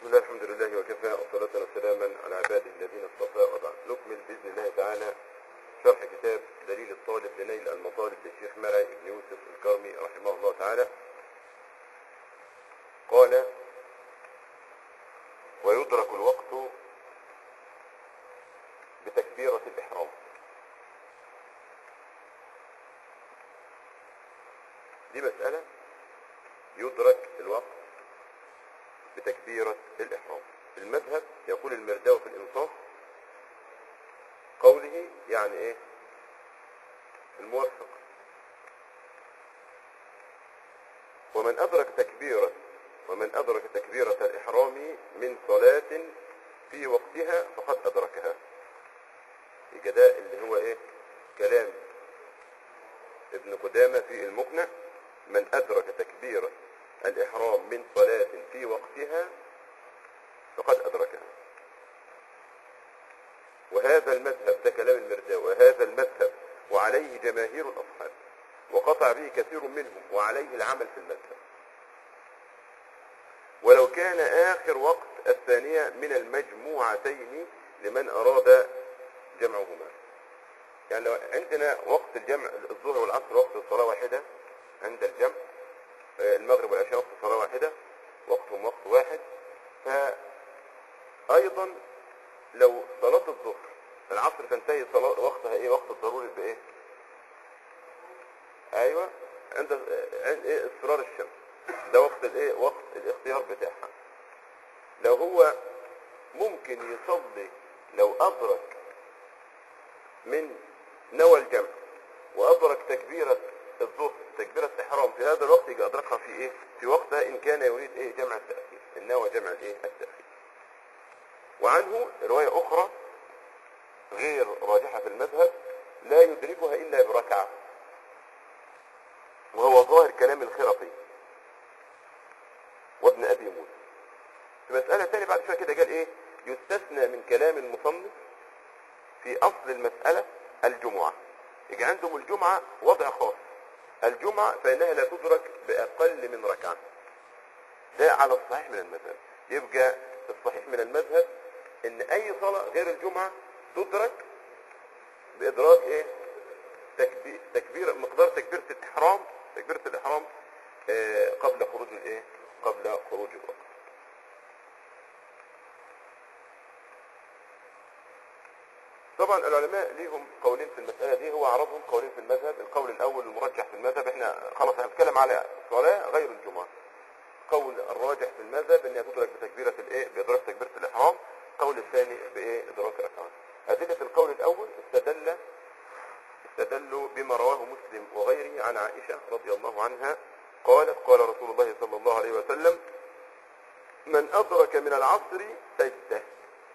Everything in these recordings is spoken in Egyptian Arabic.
بسم الله الحمد لله وكفى والصلاة وسلاما على عباده الذين اصطفى وبعد نكمل بإذن الله تعالى شرح كتاب دليل الطالب لنيل المطالب للشيخ مرعي بن يوسف الكرمي رحمه الله تعالى قال ويدرك الوقت بتكبيرة الإحرام دي مسألة يدرك الوقت بتكبيرة الإحرام المذهب يقول المرداوي في الإنصاف قوله يعني إيه الموفق ومن أدرك تكبيرة ومن أدرك تكبيرة الإحرام من صلاة في وقتها فقد أدركها يبقى ده اللي هو إيه كلام ابن قدامة في المقنع من أدرك تكبيرة الإحرام من صلاة في وقتها فقد أدركها وهذا المذهب ده كلام المرداوي وهذا المذهب وعليه جماهير الأصحاب وقطع به كثير منهم وعليه العمل في المذهب ولو كان آخر وقت الثانية من المجموعتين لمن أراد جمعهما يعني لو عندنا وقت الجمع الظهر والعصر وقت الصلاة واحدة عند الجمع المغرب والعشاء وقت صلاة واحدة وقتهم وقت واحد فأيضا لو صلاة الظهر العصر تنتهي صلاة وقتها ايه وقت الضروري بايه ايوه عند عند ايه اصفرار الشمس ده وقت الايه وقت الاختيار بتاعها لو هو ممكن يصلي لو ادرك من نوى الجمع وادرك تكبيره الظهر تكبيرة الإحرام في هذا الوقت يبقى أدركها في إيه؟ في وقتها إن كان يريد إيه؟ جمع التأخير، النوى جمع الإيه؟ التأخير. وعنه رواية أخرى غير راجحة في المذهب لا يدركها إلا بركعة. وهو ظاهر كلام الخرقي وابن أبي موسى. في مسألة ثانية بعد شوية كده قال إيه؟ يستثنى من كلام المصنف في أصل المسألة الجمعة. يجي عندهم الجمعة وضع خاص. الجمعة فإنها لا تدرك بأقل من ركعة ده على الصحيح من المذهب يبقى الصحيح من المذهب ان اي صلاة غير الجمعة تدرك بإدراك ايه تكبير, تكبير مقدار تكبيرة الإحرام تكبيرة الإحرام آه قبل خروج الايه قبل خروج الوقت طبعا العلماء ليهم قولين في المسألة دي هو عرضهم قولين في المذهب القول الأول المرجح في المذهب احنا خلاص هنتكلم على صلاة غير الجمعة قول الراجح في المذهب ان تدرك بتكبيرة الايه بإدراك تكبيرة الإحرام القول الثاني بإيه إدراك ركعات أدلة القول الأول استدل استدلوا بما رواه مسلم وغيره عن عائشة رضي الله عنها قالت قال رسول الله صلى الله عليه وسلم من أدرك من العصر سجده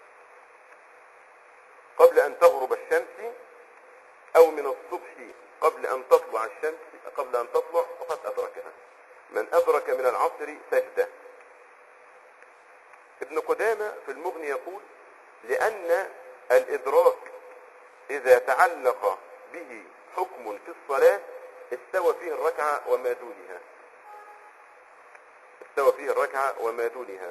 قبل أن تغرب الشمس أو من الصبح قبل أن تطلع الشمس قبل أن تطلع فقد أدركها من أدرك من العصر سجدة ابن قدامة في المغني يقول لأن الإدراك إذا تعلق به حكم في الصلاة استوى فيه الركعة وما دونها استوى فيه الركعة وما دونها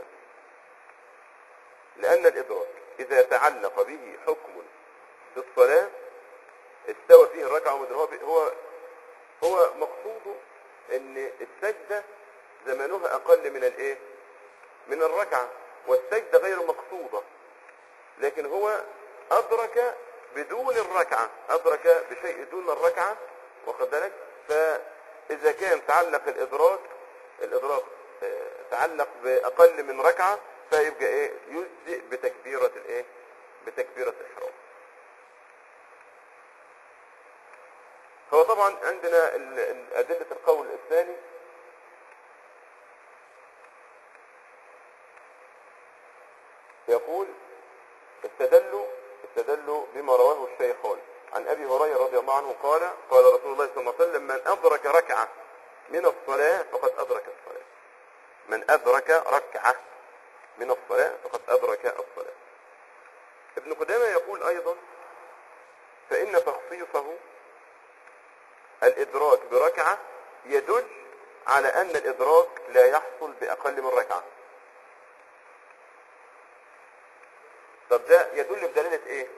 لأن الإدراك إذا تعلق به حكم في الصلاة استوى فيه الركعة ومدرها هو هو مقصوده ان السجدة زمنها اقل من الايه من الركعة والسجدة غير مقصودة لكن هو ادرك بدون الركعة ادرك بشيء دون الركعة واخد بالك فاذا كان تعلق الادراك الادراك تعلق باقل من ركعة فيبقى ايه يجزئ بتكبيرة الايه بتكبيرة الاحرام هو طبعا عندنا أدلة القول الثاني يقول استدلوا استدلوا بما رواه الشيخان عن ابي هريره رضي الله عنه قال قال رسول الله صلى الله عليه وسلم من ادرك ركعه من الصلاه فقد ادرك الصلاه من ادرك ركعه من الصلاه فقد ادرك الصلاه ابن قدامه يقول ايضا فان تخصيصه الإدراك بركعة يدل على أن الإدراك لا يحصل بأقل من ركعة طب ده يدل بدلالة ايه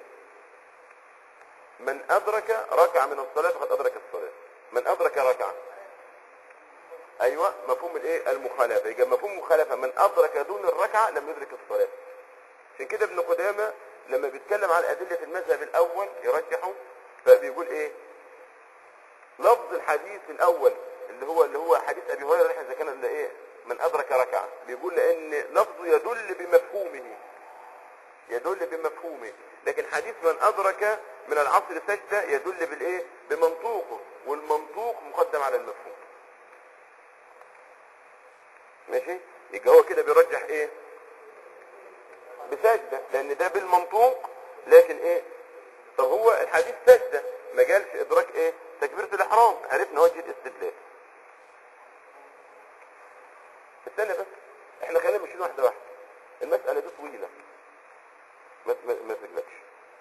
من ادرك ركعة من الصلاة فقد ادرك الصلاة من ادرك ركعة ايوه مفهوم الايه المخالفة يبقى مفهوم مخالفة من ادرك دون الركعة لم يدرك الصلاة عشان كده ابن قدامة لما بيتكلم عن ادلة المذهب الاول يرجحه فبيقول ايه لفظ الحديث الاول اللي هو اللي هو حديث ابي هريره اللي احنا ذكرنا اللي ايه من ادرك ركعه بيقول لان لفظه يدل بمفهومه يدل بمفهومه لكن حديث من ادرك من العصر سجده يدل بالايه بمنطوقه والمنطوق مقدم على المفهوم ماشي يبقى هو كده بيرجح ايه بسجده لان ده بالمنطوق لكن ايه طب هو الحديث سجده ما جالش ادراك ايه تكبيره الاحرام عرفنا وجه الاستدلال استنى بس احنا خلينا ماشيين واحده واحده المساله دي طويله ما ما ما تقلقش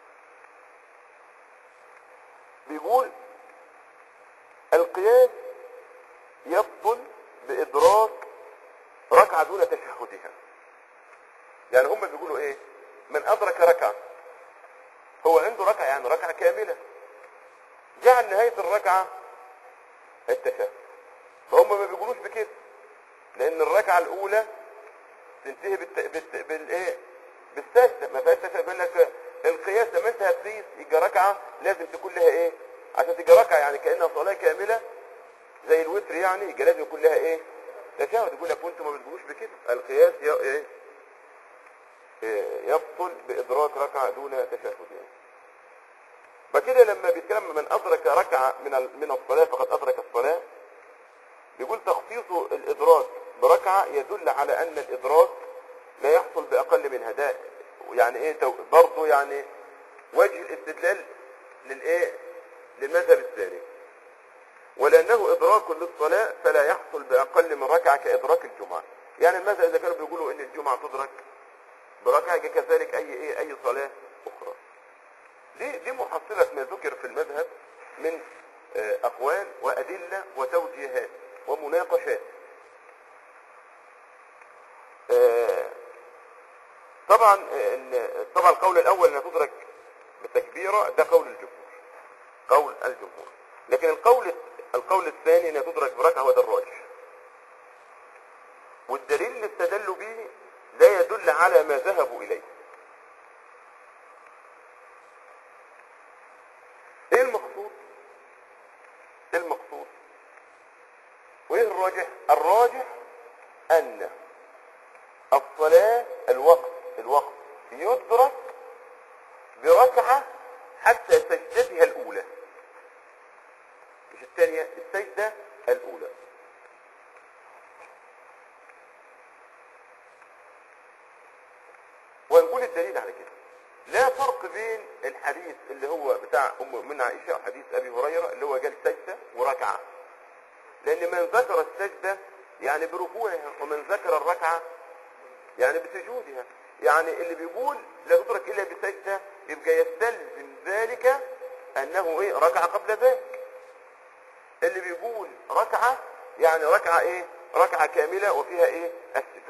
بيقول القياس يبطل بادراك ركعه دون تشهدها يعني هم بيقولوا ايه من ادرك ركعه هو عنده ركعه يعني ركعه كامله جعل نهايه الركعه التشهد فهم ما بيقولوش بكده لان الركعه الاولى تنتهي بالت... بالت... بالايه بالسجده ما فيهاش تشهد بيقول لك القياس لما انت هتقيس يبقى ركعه لازم تكون لها ايه عشان تبقى ركعه يعني كانها صلاه كامله زي الوتر يعني يبقى لازم يكون لها ايه تشهد يقول لك وانتم ما بتقولوش بكده القياس ي... ايه إيه، يبطل بادراك ركعه دون تشهد يعني فكده لما بيتكلم من ادرك ركعه من ال- من الصلاه فقد ادرك الصلاه بيقول تخصيص الادراك بركعه يدل على ان الادراك لا يحصل باقل منها ده يعني ايه تو- برضه يعني وجه الاستدلال للايه للمذهب الثاني ولانه ادراك للصلاه فلا يحصل باقل من ركعه كادراك الجمعه يعني المذهب اذا كانوا بيقولوا ان الجمعه تدرك بركعه كذلك اي ايه اي صلاه اخرى دي دي محصلة ما ذكر في المذهب من آه، أقوال وأدلة وتوجيهات ومناقشات آه، طبعا آه، ال- طبعا القول الأول أنها تدرك بتكبيرة ده قول الجمهور قول الجمهور لكن القول القول الثاني أنها تدرك بركعة وده الراجح والدليل اللي استدلوا به لا يدل على ما ذهبوا إليه ايه المقصود ايه المقصود وايه الراجح الراجح ان الصلاة الوقت الوقت يدرك بركعة حتى سجدتها الاولى مش الثانية السجدة الاولى ونقول الدليل على كده لا فرق بين الحديث اللي هو بتاع ام من عائشه وحديث ابي هريره اللي هو قال سجده وركعه لان من ذكر السجده يعني بركوعها ومن ذكر الركعه يعني بسجودها يعني اللي بيقول لا تدرك الا بسجده يبقى يستلزم ذلك انه ايه ركعه قبل ذلك اللي بيقول ركعه يعني ركعه ايه ركعه كامله وفيها ايه السجود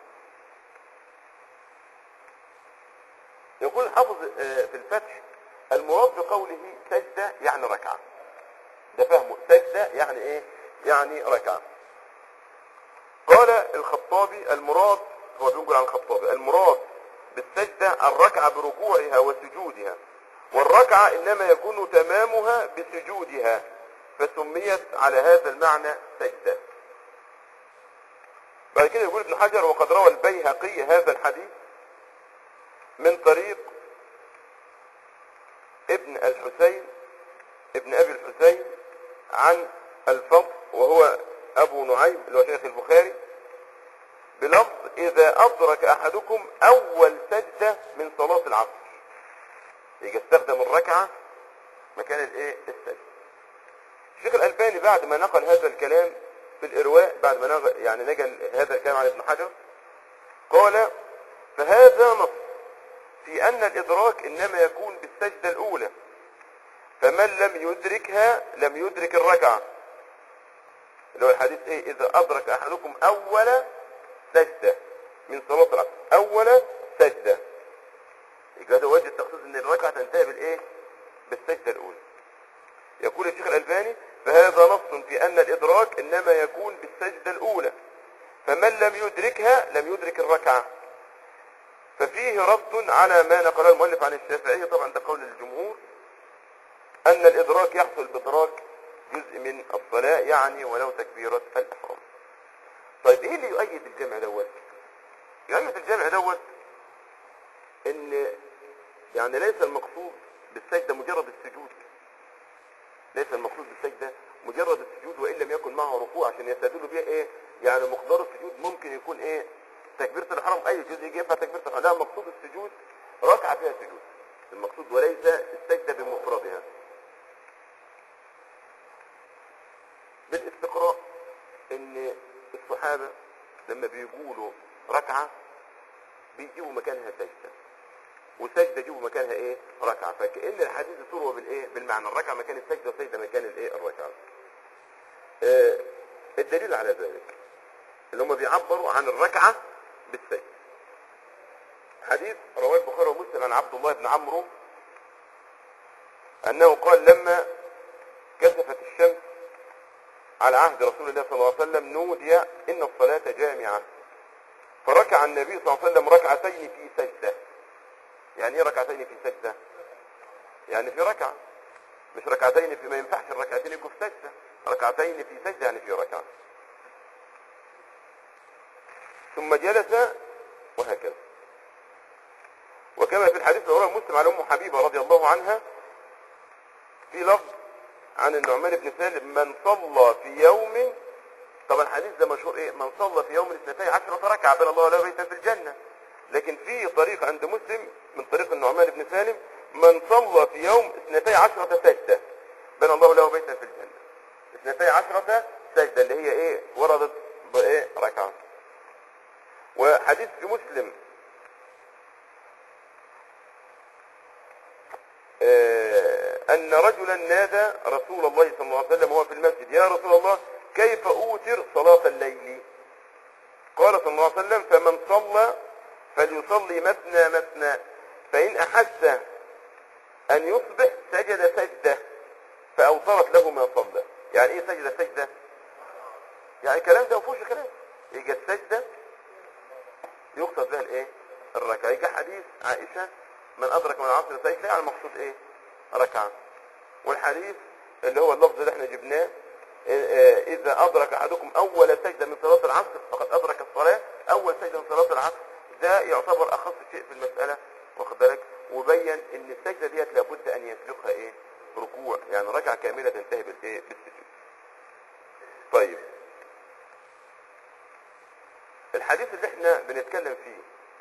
يقول حافظ آه، في الفتح المراد بقوله سجدة يعني ركعة ده فهمه سجدة يعني ايه يعني ركعة قال الخطابي المراد هو بيقول عن الخطابي المراد بالسجدة الركعة بركوعها وسجودها والركعة انما يكون تمامها بسجودها فسميت على هذا المعنى سجدة بعد كده يقول ابن حجر وقد روى البيهقي هذا الحديث من طريق ابن الحسين ابن ابي الحسين عن الفضل وهو ابو نعيم اللي هو شيخ البخاري بلفظ اذا ادرك احدكم اول سجدة من صلاة العصر يجي استخدم الركعة مكان الايه السجدة الشيخ الالباني بعد ما نقل هذا الكلام في الارواء بعد ما نقل يعني نقل هذا الكلام عن ابن حجر قال فهذا نص في أن الإدراك إنما يكون بالسجدة الأولى فمن لم يدركها لم يدرك الركعة اللي هو الحديث إيه إذا أدرك أحدكم أول سجدة من صلاة العصر أول سجدة يبقى ده وجه التخصيص ان الركعه تنتهي بالايه بالسجده الاولى يقول الشيخ الالباني فهذا نص في ان الادراك انما يكون بالسجده الاولى فمن لم يدركها لم يدرك الركعه ففيه رد على ما نقله المؤلف عن الشافعي طبعا ده قول الجمهور ان الادراك يحصل بادراك جزء من الصلاه يعني ولو تكبيره الاحرام طيب ايه اللي يؤيد الجمع دوت يؤيد الجمع دوت ان يعني ليس المقصود بالسجده مجرد السجود ليس المقصود بالسجده مجرد السجود وان لم يكن معه ركوع عشان يستدلوا بيه ايه يعني مقدار السجود ممكن يكون ايه تكبيره الاحرام اي جزء يجي ينفع تكبيره الاحرام لا مقصود السجود ركعه فيها سجود المقصود وليس السجده بمفردها بالاستقراء ان الصحابه لما بيقولوا ركعه بيجيبوا مكانها سجده وسجده يجيبوا مكانها ايه ركعه فكأن الحديث تروى بالايه بالمعنى الركعه مكان السجده وسجده مكان الايه الركعه آه الدليل على ذلك اللي هم بيعبروا عن الركعه بالسجده حديث رواه البخاري ومسلم عن عبد الله بن عمرو انه قال لما كسفت الشمس على عهد رسول الله صلى الله عليه وسلم نودي ان الصلاه جامعه فركع النبي صلى الله عليه وسلم ركعتين في سجده يعني ايه ركعتين في سجدة يعني في ركعة مش ركعتين في ما ينفعش الركعتين يكون في سجدة ركعتين في سجدة يعني في ركعة ثم جلس وهكذا وكما في الحديث رواه مسلم عن ام حبيبة رضي الله عنها في لفظ عن النعمان بن سالم من صلى في يوم طبعا الحديث ده مشهور ايه من صلى في يوم اثنتي عشرة ركعة بل الله له بيتا في الجنة لكن في طريق عند مسلم من طريق النعمان بن سالم من صلى في يوم اثنتي عشرة سجدة بنى الله له بيتا في الجنة اثنتي عشرة سجدة اللي هي ايه وردت بايه ركعة وحديث في مسلم آه ان رجلا نادى رسول الله صلى الله عليه وسلم وهو في المسجد يا رسول الله كيف اوتر صلاة الليل قال صلى الله عليه وسلم فمن صلى فليصلي مثنى مثنى فإن أحس أن يصبح سجد سجدة فأوصرت له ما صلى يعني إيه سجد سجدة يعني الكلام ده مفهوش كلام يجي السجدة يقصد بها الايه الركعة يجي حديث عائشة من أدرك من العصر سجدة يعني المقصود ايه ركعة والحديث اللي هو اللفظ اللي احنا جبناه إذا أدرك أحدكم أول سجدة من صلاة العصر فقد أدرك الصلاة أول سجدة من صلاة العصر ده يعتبر اخص شيء في المسألة واخد بالك وبين ان السجدة ديت لابد ان يسبقها ايه ركوع يعني ركعة كاملة تنتهي بالايه بالسجود طيب الحديث اللي احنا بنتكلم فيه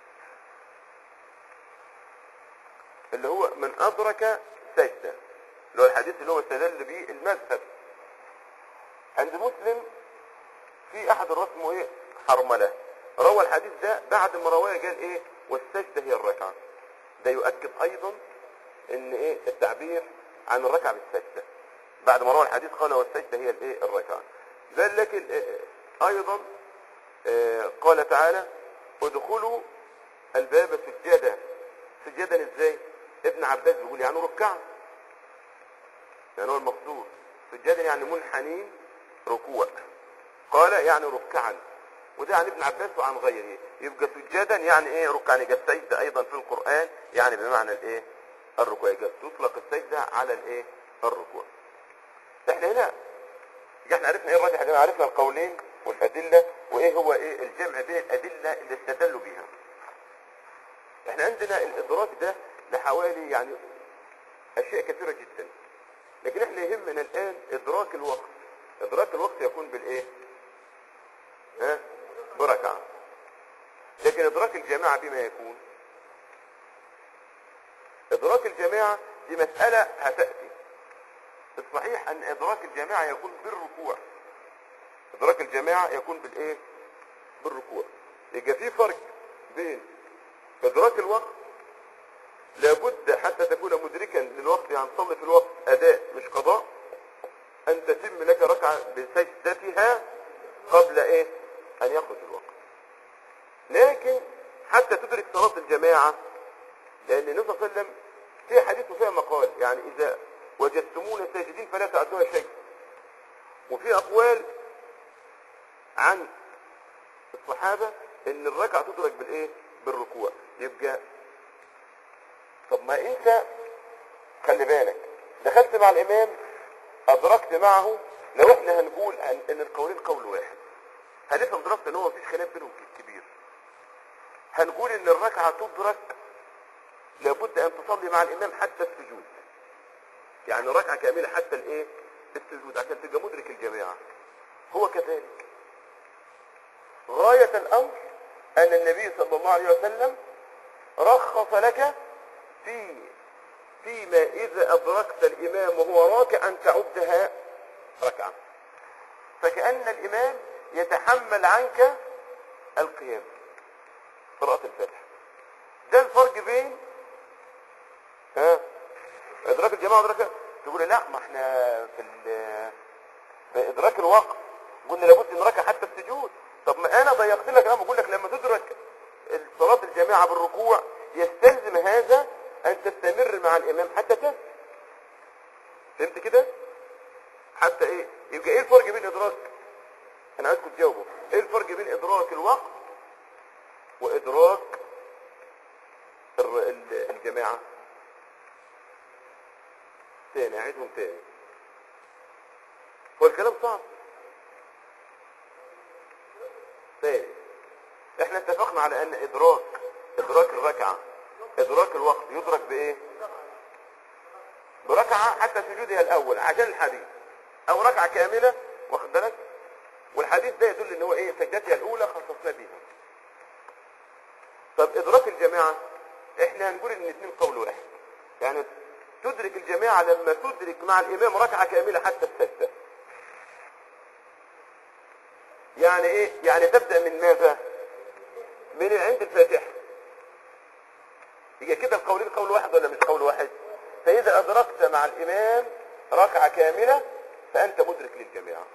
اللي هو من ادرك سجدة اللي هو الحديث اللي هو استدل به المذهب عند مسلم في احد الرسم ايه حرمله روى الحديث ده بعد ما رواه قال ايه والسجدة هي الركعة ده يؤكد ايضا ان ايه التعبير عن الركعة بالسجدة بعد ما روى الحديث قال والسجدة هي الايه الركعة بل لكن إيه ايضا إيه قال تعالى ادخلوا الباب سجدا سجدا ازاي ابن عباس بيقول يعني ركعا يعني هو المقصود سجدا يعني منحنين ركوع قال يعني ركعا وده عن ابن عباس وعن غيره يبقى سجادا يعني ايه ركعا يبقى السجدة ايضا في القرآن يعني بمعنى الايه الركوع يبقى تطلق السجدة على الايه الركوع احنا هنا احنا عرفنا ايه الراجح ده عرفنا القولين والادلة وايه هو ايه الجمع بين الادلة اللي استدلوا بيها احنا عندنا الادراك ده لحوالي يعني اشياء كثيرة جدا لكن احنا يهمنا الان ادراك الوقت ادراك الوقت يكون بالايه ها بركعة لكن ادراك الجماعة بما يكون ادراك الجماعة دي مسألة هتأتي الصحيح ان ادراك الجماعة يكون بالركوع ادراك الجماعة يكون بالايه بالركوع يبقى في فرق بين ادراك الوقت لابد حتى تكون مدركا للوقت يعني تصلي في الوقت اداء مش قضاء ان تتم لك ركعة بسجدتها قبل ايه ان يخرج الوقت لكن حتى تدرك صلاة الجماعة لان النبي صلى الله عليه وسلم في حديث وفيها مقال يعني اذا وجدتمونا ساجدين فلا تعدوها شيء وفي اقوال عن الصحابة ان الركعة تدرك بالايه بالركوع يبقى طب ما انت خلي بالك دخلت مع الامام ادركت معه لو احنا هنقول ان, إن القولين قول واحد هنفهم دراسة ان هو مفيش خلاف بينهم كبير هنقول ان الركعة تدرك لابد ان تصلي مع الامام حتى السجود يعني ركعة كاملة حتى الايه السجود عشان تبقى مدرك الجماعة هو كذلك غاية الامر ان النبي صلى الله عليه وسلم رخص لك في فيما اذا ادركت الامام وهو راكع ان تعدها ركعة فكأن الامام يتحمل عنك القيام قراءة الفاتحة ده الفرق بين ها ادراك الجماعة وادراك تقول لي لا ما احنا في ال- في ادراك الوقت قلنا لابد نراك حتى السجود طب ما انا ضيقت لك انا بقول لك لما تدرك صلاة الجماعة بالركوع يستلزم هذا ان تستمر مع الامام حتى تسجد فهمت كده حتى ايه يبقى ايه الفرق بين ادراك انا عايزكم تجاوبوا ايه الفرق بين ادراك الوقت وادراك الر- ال- الجماعة تاني اعيدهم تاني هو الكلام صعب تاني احنا اتفقنا على ان ادراك ادراك الركعة ادراك الوقت يدرك بايه بركعة حتى سجودها الاول عشان الحديث او ركعة كاملة واخد بالك والحديث ده يدل ان هو ايه سجدتها الاولى خصصنا بيها طب ادراك الجماعة احنا هنقول ان الاثنين قول واحد يعني تدرك الجماعة لما تدرك مع الامام ركعة كاملة حتى السجدة يعني ايه يعني تبدأ من ماذا من عند الفاتحة يبقى كده القولين قول واحد ولا مش قول واحد فاذا ادركت مع الامام ركعة كاملة فانت مدرك للجماعة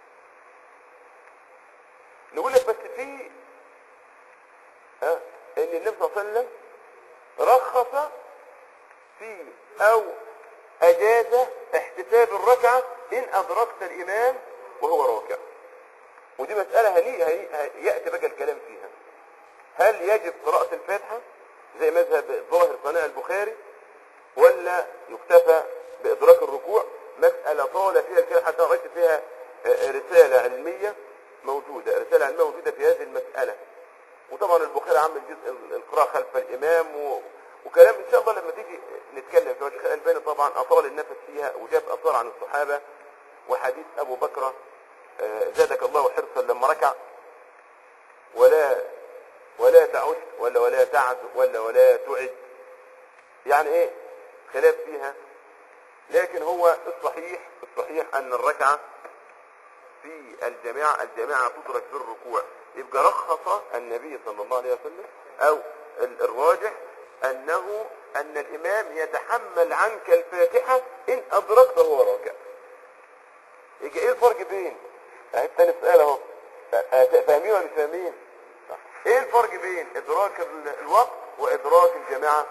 نقول لك بس في ها ان النبي صلى الله عليه وسلم رخص في او اجاز احتساب الركعة ان ادركت الامام وهو راكع ودي مسألة هني هني يأتي بقى الكلام فيها هل يجب قراءة الفاتحة زي مذهب ظاهر صناع البخاري ولا يكتفى بإدراك الركوع مسألة طال فيها الكلام حتى رأيت فيها آه، رسالة علمية موجودة رسالة علمية موجودة في هذه المسألة وطبعا البخاري عامل جزء ال- القراءة خلف الإمام و... وكلام إن شاء الله لما تيجي نتكلم في الشيخ الألباني طبعا أطال النفس فيها وجاب أثار عن الصحابة وحديث أبو بكر آه، زادك الله حرصا لما ركع ولا ولا تعد ولا ولا تعد ولا ولا تعد يعني ايه خلاف فيها لكن هو الصحيح الصحيح ان الركعة في الجماعة الجماعة تدرك بالركوع يبقى رخص النبي صلى الله عليه وسلم او ال- الراجح انه ان الامام يتحمل عنك الفاتحة ان ادركت وهو راكع يبقى ايه الفرق بين يعني تاني السؤال اهو ف- فاهمين ولا مش فاهمين صح. ايه الفرق بين ادراك ال- الوقت وادراك الجماعة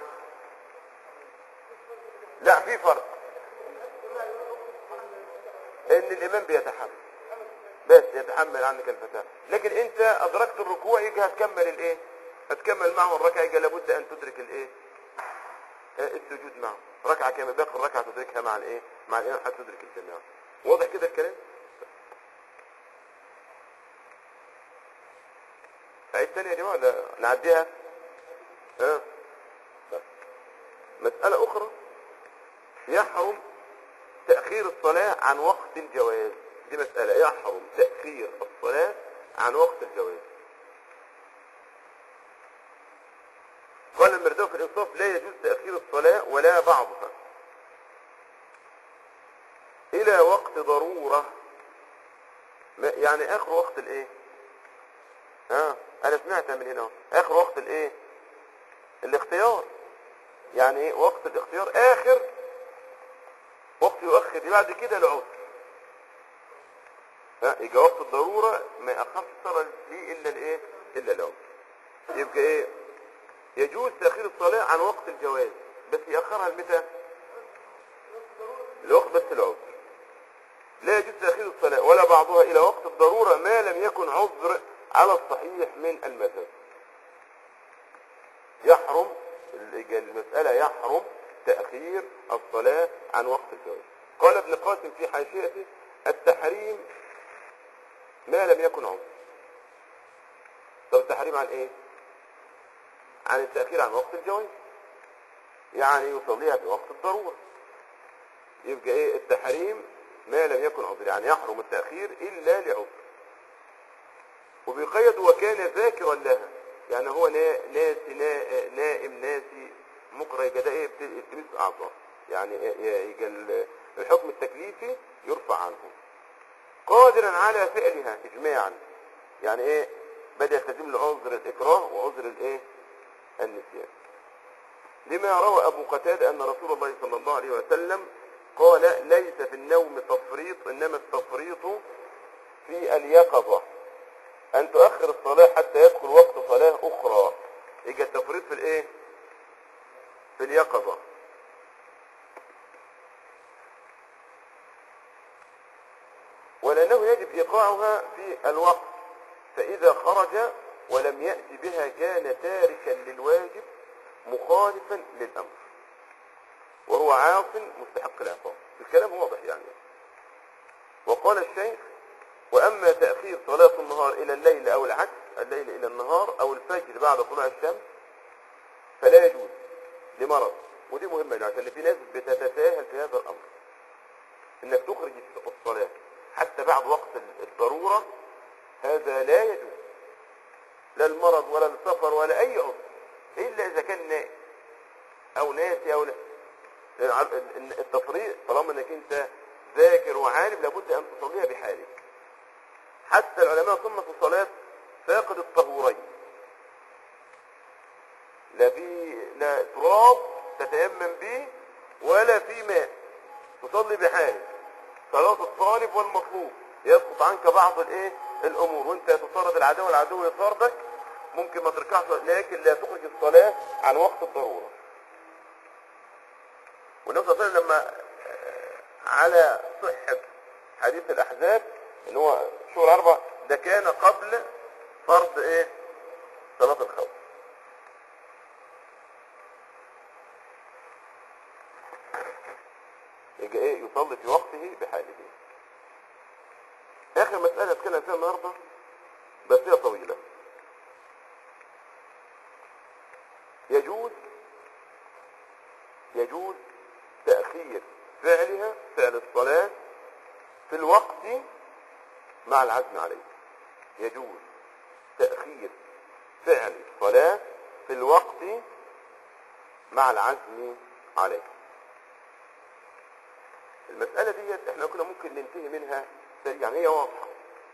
لا في فرق ان الامام بيتحمل بس يتحمل عنك الفتاة لكن انت ادركت الركوع يجي هتكمل الايه هتكمل معه الركعة يجي لابد ان تدرك الايه آه، السجود معه ركعة كما باقي الركعة تدركها مع الايه مع الامام حتى تدرك الجماعة واضح كده الكلام عيد تاني يا جماعة ولا نعديها ها بس. مسألة أخرى يحرم تأخير الصلاة عن وقت الجواز دي مسألة يحرم تأخير الصلاة عن وقت الجواز قال المرداوي في الإنصاف لا يجوز تأخير الصلاة ولا بعضها إلى وقت ضرورة ما- يعني آخر وقت الإيه؟ ها أنا سمعتها من هنا أهو. آخر وقت الإيه؟ الاختيار يعني إيه وقت الاختيار آخر وقت يؤخر بعد كده العذر ها يبقى وقت الضرورة ما يأخرش الصلاة فيه إلا الإيه؟ إلا العذر يبقى إيه؟ يجوز تأخير الصلاة الصلاة عن وقت الجواز بس يأخرها لمتى الوقت بس العذر لا يجوز تأخير الصلاة ولا بعضها إلى وقت الضرورة ما لم يكن عذر على الصحيح من المذهب يحرم المسألة يحرم تأخير الصلاة عن وقت الجواز قال ابن قاسم في حاشيته التحريم ما لم يكن عذر طب التحريم عن ايه عن التأخير عن وقت الجواز يعني يصليها في وقت الضرورة يبقى ايه التحريم ما لم يكن عذر يعني يحرم التأخير إلا لعذر وبيقيد وكان ذاكرا لها يعني هو نا- ناسي نا- نائم ناسي مكره يبقى ده ايه بت- التميس اعضاء يعني ي- ي- يبقى ال- الحكم التكليفي يرفع عنه قادرا على فعلها اجماعا يعني ايه بدا يلتزم له عذر الاكراه وعذر الايه النسيان لما روى ابو قتاده ان رسول الله صلى الله عليه وسلم قال ليس في النوم تفريط انما التفريط في اليقظه ان تؤخر الصلاه حتى يدخل وقت صلاه اخرى يجي التفريط في الايه في اليقظه ولأنه يجب إيقاعها في الوقت فإذا خرج ولم يأتي بها كان تاركا للواجب مخالفا للأمر وهو عاص مستحق العقاب الكلام واضح يعني وقال الشيخ وأما تأخير صلاة النهار إلى الليل أو العكس الليل إلى النهار أو الفجر بعد طلوع الشمس فلا يجوز لمرض ودي مهمة يعني عشان في ناس بتتساهل في هذا الأمر انك تخرج الصلاة حتى بعد وقت الضرورة هذا لا يجوز لا المرض ولا السفر ولا اي عذر الا اذا كان نائم او ناسي او لا التفريط طالما انك انت ذاكر وعالم لابد ان تصليها بحالك حتى العلماء صنفوا الصلاة فاقد الطهورين لا في لا تراب تتيمم به ولا في ماء تصلي بحالك صلاة الطالب والمطلوب يسقط عنك بعض الايه الامور وانت تطارد العدو والعدو يطاردك ممكن ما تركعش لكن لا تخرج الصلاة عن وقت الضرورة والنبي صلى الله عليه وسلم لما آه، على صحة حديث الاحزاب ان هو شهر اربع ده كان قبل فرض ايه صلاة الخوف يبقى ايه يصلي في وقته بحاله اخر مسألة اتكلم فيها النهاردة بس هي طويلة يجوز يجوز تأخير فعلها فعل الصلاة في الوقت مع العزم عليه يجوز تأخير فعل الصلاة في الوقت مع العزم عليه المسألة ديت احنا كنا ممكن ننتهي منها سريعا هي واضحة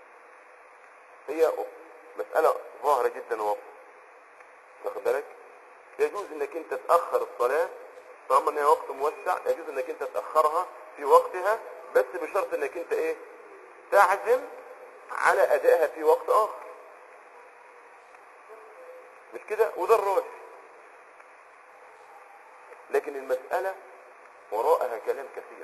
هي مسألة ظاهرة جدا واضحة واخد بالك يجوز انك انت تأخر الصلاة طالما ان هي وقت موسع يجوز انك انت تأخرها في وقتها بس بشرط انك انت ايه تعزم على ادائها في وقت اخر مش كده وده الراجح لكن المسألة وراءها كلام كثير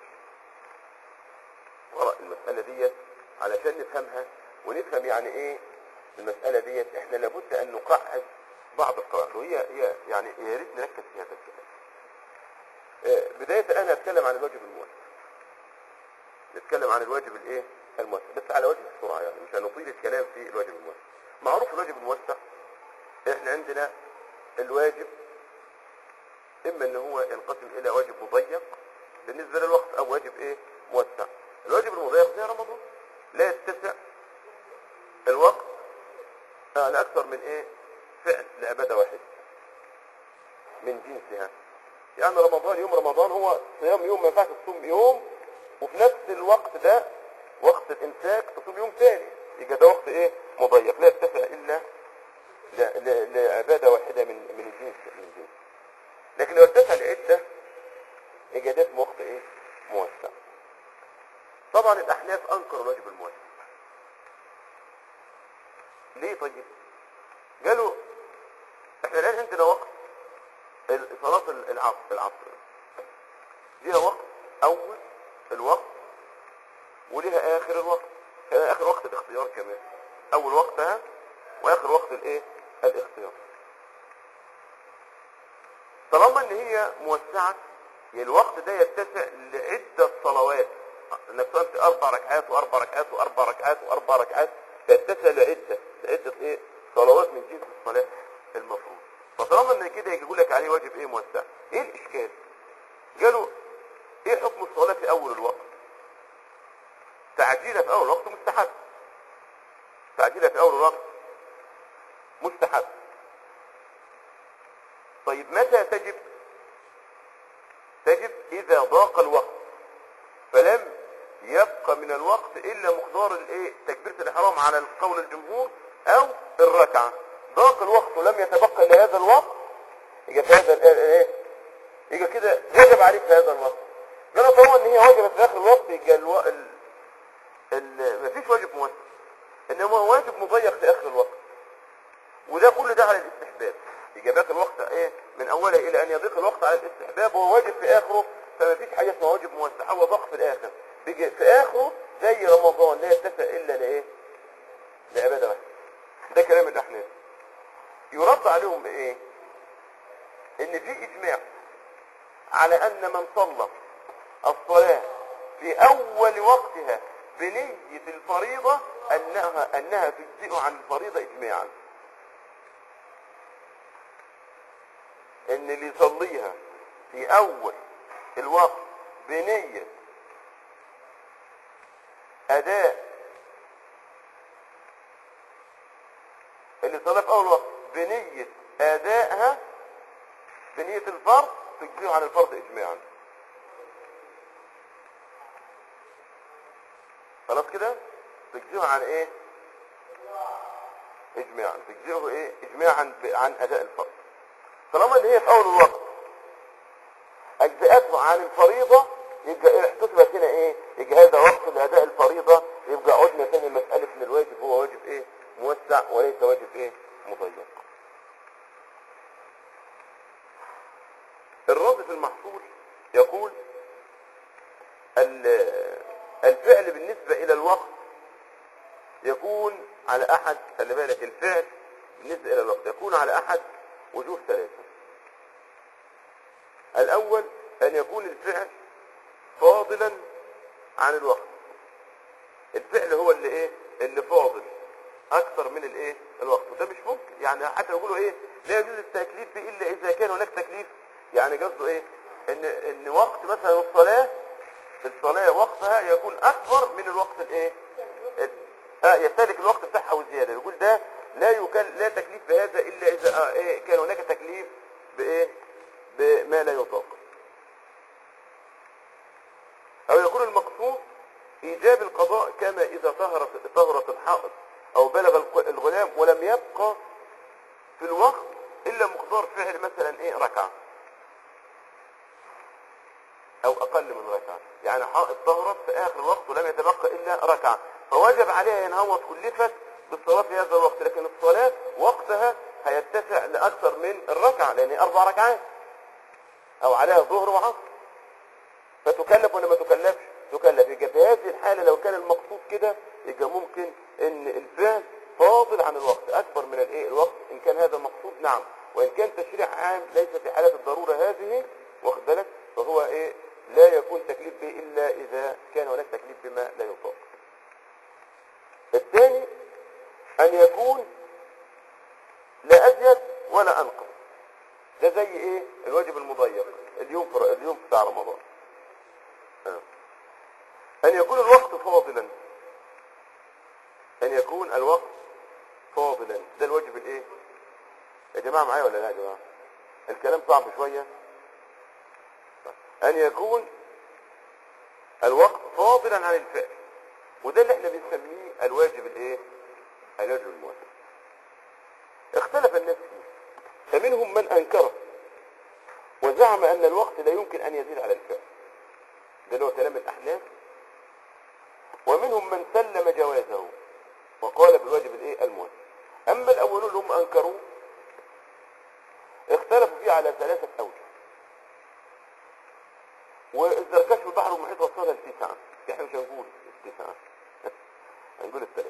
وراء المسألة ديت علشان نفهمها ونفهم يعني ايه المسألة ديت احنا لابد ان نقعد بعض القواعد وهي هي يعني يا ريت نركز في هذا الكلام. آه، بداية انا اتكلم عن الواجب الموسع. نتكلم عن الواجب الايه؟ الموسع بس على وجه السرعة يعني مش هنطيل الكلام في الواجب الموسع. معروف الواجب الموسع احنا عندنا الواجب اما ان هو ينقسم الى واجب مضيق بالنسبة للوقت او واجب ايه موسع الواجب المضيق زي رمضان لا يتسع الوقت على اكثر من ايه فعل لعبادة واحدة من جنسها يعني رمضان يوم رمضان هو صيام يوم ما ينفعش تصوم يوم وفي نفس الوقت ده وقت الامساك تصوم يوم ثاني يبقى ده وقت ايه مضيق لا يتسع الا ل- ل- لعبادة واحدة من من الجنس من الجنس لكن لو اتسع لعدة يبقى ده اسمه وقت ايه موسع طبعا الاحناف انكروا الواجب الموسع ليه طيب قالوا احنا الان عندنا وقت صلاة العصر العصر ليها وقت أول الوقت وليها آخر الوقت كان آخر وقت الاختيار كمان أول وقتها وآخر وقت الإيه الاختيار طالما إن هي موسعة يعني الوقت ده يتسع لعدة صلوات انك تصلي اربع ركعات واربع ركعات واربع ركعات واربع ركعات يتسع لعدة لعدة ايه صلوات من جنس الصلاة المفروض فطالما ان كده يجي يقول لك عليه واجب ايه موسع ايه الاشكال قالوا ايه حكم الصلاة في اول الوقت تعجيلها في اول الوقت مستحب تعجيلها في اول الوقت مستحب طيب متى تجب تجب اذا ضاق الوقت فلم يبقى من الوقت الا مقدار الايه تكبيره الاحرام على القول الجمهور او الركعه ضاق الوقت ولم يتبقى الا هذا الوقت يبقى في هذا الآن ايه يبقى كده يجب عليك في هذا الوقت لما طالما ان هي وجبت في اخر الوقت يبقى الو... ال... ال... مفيش واجب موسع انما هو واجب مضيق في اخر الوقت وده كل ده على الاستحباب يبقى باقي الوقت ايه من اوله الى ان يضيق الوقت على الاستحباب وهو واجب في اخره فما فيش حاجه اسمها واجب موسع هو ضغط في الاخر بيجي في اخره زي رمضان لا يتسع الا لايه لعباده واحده ده كلام الاحناف يرد عليهم بايه ان في اجماع على ان من صلى الصلاه في اول وقتها بنيه الفريضه انها انها تجزئ عن الفريضه اجماعا ان اللي يصليها في اول الوقت بنية اداء اللي صلى في اول وقت بنية ادائها بنية الفرض تجزيه عن الفرض اجماعا خلاص كده تجزيه عن ايه اجماعا تجزيه ايه اجماعا ب- عن اداء الفرض طالما ان هي في اول الوقت اجزاءته عن الفريضة يبقى إيه احتسبت هنا ايه يبقى هذا وقت لاداء الفريضة يبقى عدنا تاني مسألة ان الواجب هو واجب ايه موسع وليس واجب ايه مضيق الرد في المحصول يقول ال- الفعل بالنسبة الى الوقت يكون على احد خلي بالك الفعل بالنسبة الى الوقت يكون على احد وجوه ثلاثة الاول ان يكون الفعل فاضلا عن الوقت الفعل هو اللي ايه اللي فاضل اكثر من الايه الوقت وده مش ممكن يعني حتى يقولوا ايه لا يجوز التكليف به الا اذا كان هناك تكليف يعني قصده ايه ان ان وقت مثلا الصلاه الصلاه وقتها يكون اكبر من الوقت الايه ال- اه يستهلك الوقت بتاعها وزياده يقول ده لا يكل لا تكليف بهذا الا اذا آه ايه كان هناك تكليف بايه بما لا يطاق او يكون المقصود ايجاب القضاء كما اذا طهرت طهرت الحائط او بلغ الق- الغلام ولم يبقى في الوقت الا مقدار فعل مثلا ايه ركعه او اقل من ركعه يعني حائط طهرت في اخر الوقت ولم يتبقى الا ركعه فوجب عليها ينهوض كلفت بالصلاه في هذا الوقت لكن الصلاه وقتها هيتسع لاكثر من الركعه لان هي اربع ركعات او عليها ظهر وعصر فتكلف ولا ما تكلفش تكلف يبقى في هذه الحالة لو كان المقصود كده يبقى ممكن ان الفعل فاضل عن الوقت اكبر من الايه الوقت ان كان هذا المقصود نعم وان كان تشريع عام ليس في حالة الضرورة هذه واخد بالك فهو ايه لا يكون تكليف به الا اذا كان هناك تكليف بما لا يطاق الثاني ان يكون لا ازيد ولا انقص ده زي ايه الواجب المضيق اليوم في اليوم بتاع رمضان آه. ان يكون الوقت فاضلا ان يكون الوقت فاضلا ده الواجب الايه يا جماعه معايا ولا لا يا جماعه الكلام صعب شويه ان يكون الوقت فاضلا عن الفعل وده اللي احنا بنسميه الواجب الايه الواجب الموسع اختلف الناس فيه فمنهم من انكره وزعم ان الوقت لا يمكن ان يزيد على الفعل ده اللي هو كلام الاحناف ومنهم من سلم جوازه وقال بالواجب الايه الموسع اما الاولون اللي هم انكروه اختلفوا فيه على ثلاثه اوجه والزركش في البحر والمحيط وصلها لتسعة احنا مش هنقول التسعة هنقول الثلاثة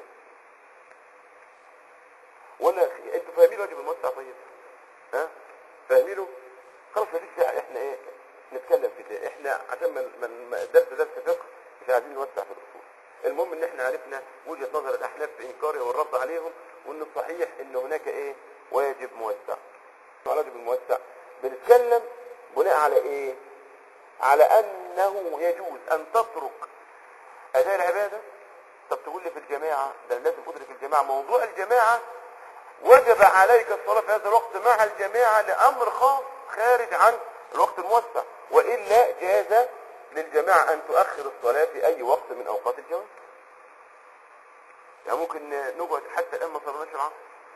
ولا انتوا فاهمين واجب الموسع طيب ها فاهمينه خلاص مفيش داعي احنا ايه نتكلم في ده احنا عشان ما ما- ما درس درس فقه مش عايزين نوسع في الاصول المهم ان احنا عرفنا وجهه نظر الاحناف في انكاره والرد عليهم وان الصحيح ان هناك ايه واجب موسع على واجب الموسع بنتكلم بناء على ايه على انه يجوز ان تترك اداء العباده طب تقول لي في الجماعه ده أنا لازم ادرك الجماعه موضوع الجماعه وجب عليك الصلاة في هذا الوقت مع الجماعة لأمر خاص خارج عن الوقت الموسع وإلا جاز للجماعة أن تؤخر الصلاة في أي وقت من أوقات الجواز يعني ممكن نقعد حتى الآن ما صلناش العصر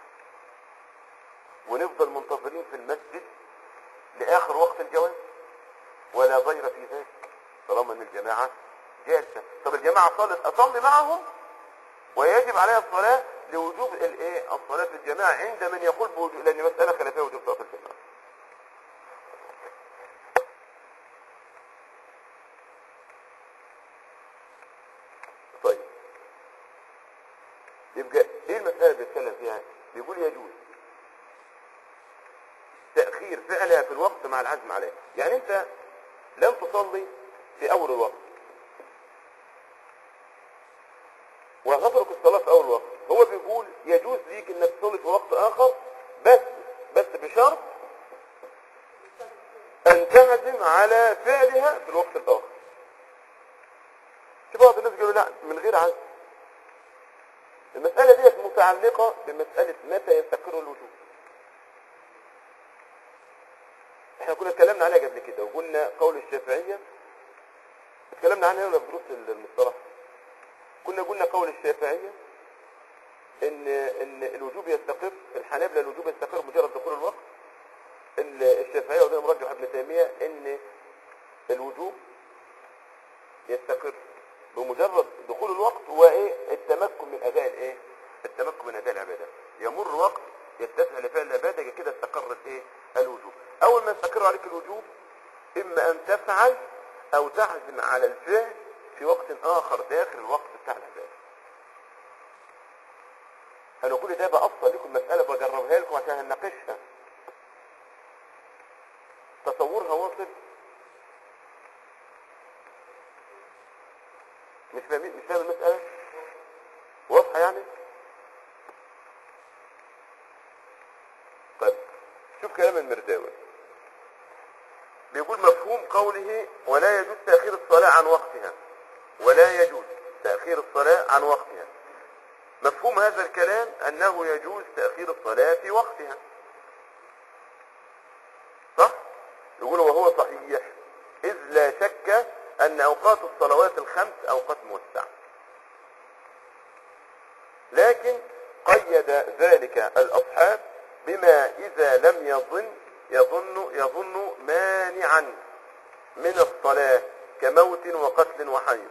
ونفضل منتظرين في المسجد لآخر وقت الجواز ولا ضير في ذلك طالما أن الجماعة جالسة طب الجماعة صلت أصلي معهم ويجب عليها الصلاة لوجوب الايه الصلاة في الجماعة عند من يقول بوجوب لأن مسألة خلافية وجوب صلاة الجماعة طيب يبقى ايه المسألة اللي بيتكلم فيها بيقول يجوز تأخير فعلها في الوقت مع العزم عليها يعني انت لم تصلي في اول الوقت وغفرك الصلاة في أول وقت هو بيقول يجوز ليك انك تصلي في وقت آخر بس بس بشرط أن تعزم على فعلها في الوقت الآخر في بعض الناس يقولوا لا من غير عزم المسألة ديت متعلقة بمسألة متى يستقر الوجوب احنا كنا اتكلمنا عليها قبل كده وقلنا قول الشافعية اتكلمنا عنها ولا في دروس المصطلح كنا قلنا قول الشافعية ان ان الوجوب يستقر الحنابلة الوجوب يستقر مجرد دخول الوقت ال- الشافعية وده مرجح ابن تيمية ان الوجوب يستقر بمجرد دخول الوقت وايه التمكن من اداء الايه التمكن من اداء العباده يمر وقت يتسع لفعل العباده يبقى كده استقر الايه الوجوب اول ما يستقر عليك الوجوب اما ان تفعل او تعزم على الفعل في وقت اخر داخل الوقت بتاع العباده انا كل ده بأصل لكم مسألة بجربها لكم عشان هنناقشها تصورها واصل مش فاهم مش فاهم المسألة واضحة يعني طيب شوف كلام المرداوي بيقول مفهوم قوله ولا يجوز تأخير الصلاة عن وقتها ولا يجوز تأخير الصلاة عن وقتها مفهوم هذا الكلام أنه يجوز تأخير الصلاة في وقتها صح؟ يقول وهو صحيح إذ لا شك أن أوقات الصلوات الخمس أوقات موسعة لكن قيد ذلك الأصحاب بما إذا لم يظن يظن يظن مانعا من الصلاة كموت وقتل وحيض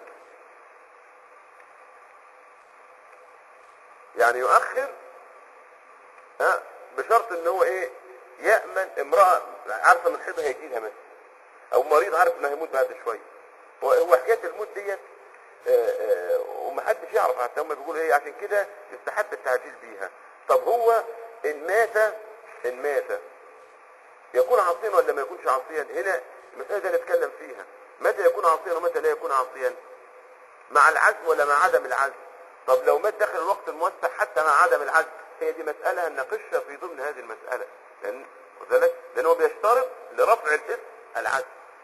يعني يؤخر ها بشرط ان هو ايه يأمن امرأة عارفة من حيضها هيجيلها مثلا او مريض عارف انه هيموت بعد شوية هو هو حكاية الموت ديت آه، آه، ومحدش يعرف حتى هم بيقولوا ايه عشان كده يستحب التعجيل بيها طب هو ان مات ان مات يكون عاصيا ولا ما يكونش عاصيا هنا المسألة دي نتكلم فيها متى يكون عاصيا ومتى لا يكون عاصيا مع العزم ولا مع عدم العزم طب لو مات داخل الوقت الموسع حتى مع عدم العزم هي دي مسألة هنناقشها في ضمن هذه المسألة لأن وذلك لأن هو بيشترط لرفع الاسم العزم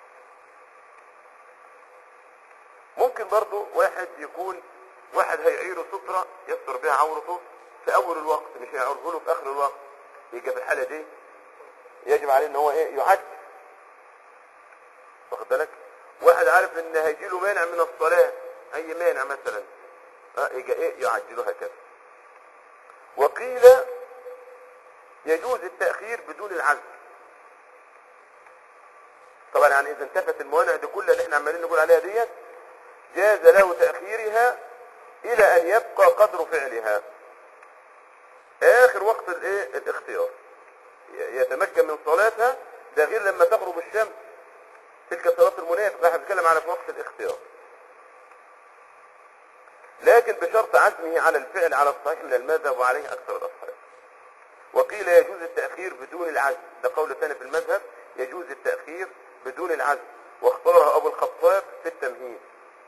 ممكن برضو واحد يكون واحد هيعيره سترة يستر بها عورته في أول الوقت مش هيعرضه له في آخر الوقت يبقى في الحالة دي يجب عليه ان هو ايه يعد واخد بالك واحد عارف ان هيجي له مانع من الصلاة اي مانع مثلا ها يجي ايه يعجله هكذا وقيل يجوز التأخير بدون العزم طبعا يعني اذا انتفت الموانع دي كلها اللي احنا عمالين نقول عليها ديت جاز له تأخيرها الى ان يبقى قدر فعلها اخر وقت الايه الاختيار يتمكن من صلاتها ده غير لما تغرب الشمس تلك الصلاة المنافق ده احنا بنتكلم على في وقت الاختيار لكن بشرط عزمه على الفعل على الصحيح من المذهب وعليه أكثر الأصحاب وقيل يجوز التأخير بدون العزم ده قول ثاني في المذهب يجوز التأخير بدون العزم واختاره أبو الخطاب في التمهيد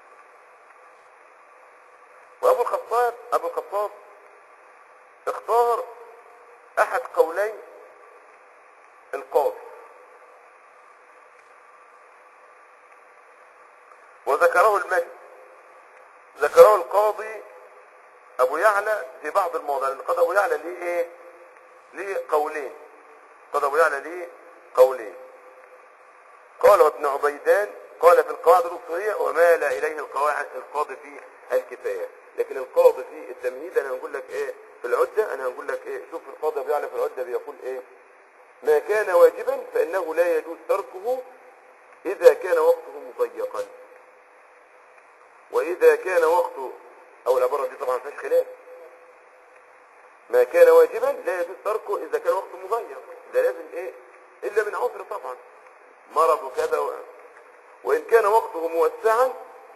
وأبو الخطاب أبو الخطاب اختار أحد قولي القاضي وذكره المجد ذكره القاضي أبو يعلى في بعض المواضع لأن القاضي أبو يعلى ليه إيه؟ ليه قولين قاضي أبو يعلى ليه قولين قال ابن عبيدان قال في القواعد الأصولية ومال إليه القواعد القاضي في الكفاية لكن القاضي في التمهيد أنا هنقول لك إيه في العدة أنا هنقول لك إيه شوف القاضي أبو يعلى في العدة بيقول إيه ما كان واجبا فإنه لا يجوز تركه إذا كان وقته مضيقا وإذا كان وقته أو العبارة دي طبعا فيهاش خلاف ما كان واجبا لا يجوز تركه إذا كان وقته مضيق ده لازم إيه إلا من عذر طبعا مرض وكذا و... وإن كان وقته موسعا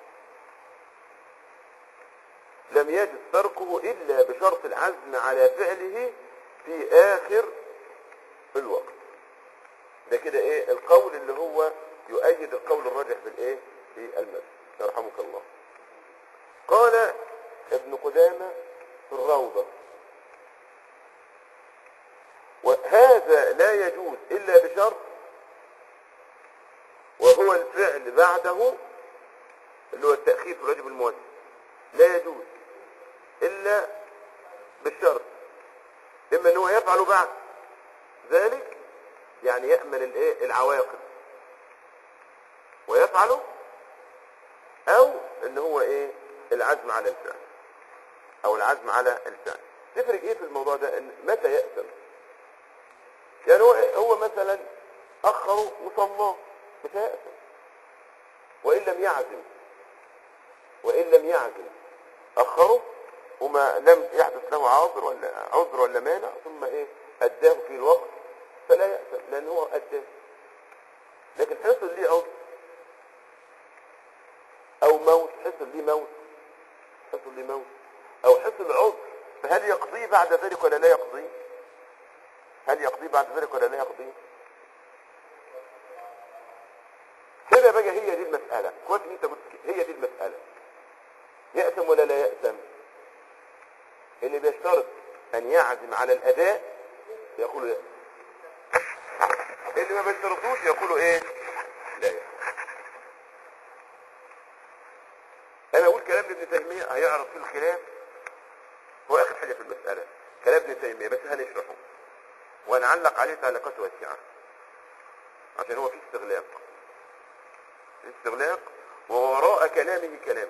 لم يجد تركه إلا بشرط العزم على فعله في آخر الوقت ده كده إيه القول اللي هو يؤيد القول الراجح في الإيه في المذهب يرحمك الله قال ابن قدامة في الروضة وهذا لا يجوز إلا بشرط وهو الفعل بعده اللي هو التأخير في الواجب الموسع لا يجوز إلا بالشرط إما أنه يفعل بعد ذلك يعني يأمن الإيه العواقب ويفعله أو إن هو إيه العزم على الفعل أو العزم على الفعل تفرق إيه في الموضوع ده إن متى يأثم يعني هو هو مثلا أخروا وصلاه مش هيأثم وإن لم يعزم وإن لم يعزم أخره وما لم يحدث له عذر ولا عذر ولا مانع ثم إيه أداه في الوقت فلا يأثم لأن هو أداه لكن حصل ليه عذر أو موت حصل ليه موت حصل ليه موت أو حصل عذر فهل يقضيه بعد ذلك ولا لا يقضيه؟ هل يقضيه بعد ذلك ولا لا يقضيه؟ كده بقى هي دي المسألة كويس انت قلت كده، هي دي المسألة يأثم ولا لا يأثم اللي بيشترط ان يعزم على الاداء يقول يأثم اللي ما بيشترطوش يقولوا ايه لا يأثم انا اقول كلام ابن تيمية هيعرض في الخلاف هو اخر حاجة في المسألة كلام ابن تيمية بس هنشرحه ونعلق عليه تعليقات واسعة عشان هو فيه استغلاق استغلاق ووراء كلامه كلام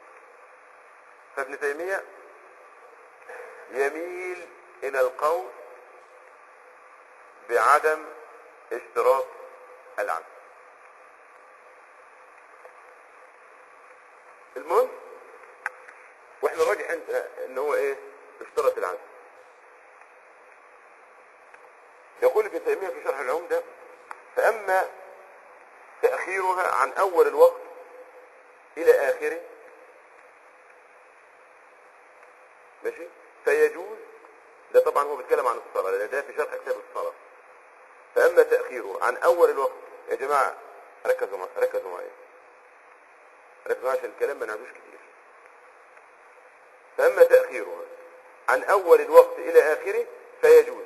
فابن تيمية يميل إلى القول بعدم اشتراط العزم المهم واحنا راجع انت ان هو ايه اشترط العزم يقول ابن تيمية في شرح العمدة فأما تأخيرها عن أول الوقت إلى آخره ماشي فيجوز ده طبعا هو بيتكلم عن الصلاة لأن ده في شرح كتاب الصلاة فأما تأخيره عن أول الوقت يا جماعة ركزوا مع... ركزوا معايا ركزوا معايا عشان الكلام ما نعدوش كتير فأما تأخيرها عن أول الوقت إلى آخره فيجوز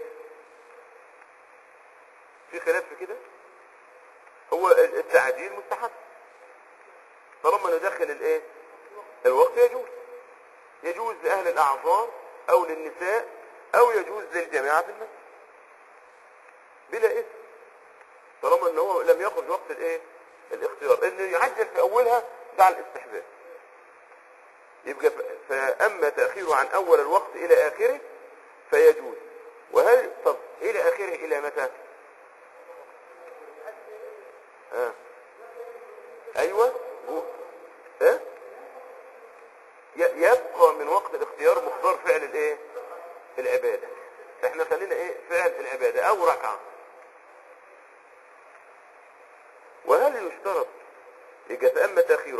في خلاف في كده هو التعديل مستحب طالما ندخل الايه الوقت يجوز يجوز لأهل الأعذار أو للنساء أو يجوز للجماعة في المسجد بلا إثم طالما ان هو لم يخرج وقت الايه الاختيار انه يعجل في اولها ده على الاستحباب يبقى ف- فاما تاخيره عن اول الوقت الى اخره فيجوز وهل طب الى اخره الى متى آه. ايوه جو- ها ي- يبقى من وقت الاختيار مقدار فعل الايه العباده احنا خلينا ايه فعل العباده او ركعه وهل يشترط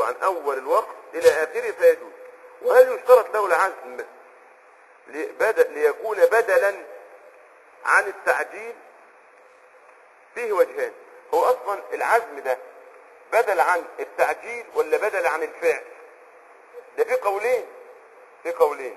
العزل عن أول الوقت إلى آخره فيجوز وهل يشترط له العزم لبدل ليكون بدلا عن التعجيل فيه وجهان هو أصلا العزم ده بدل عن التعجيل ولا بدل عن الفعل ده في قولين في قولين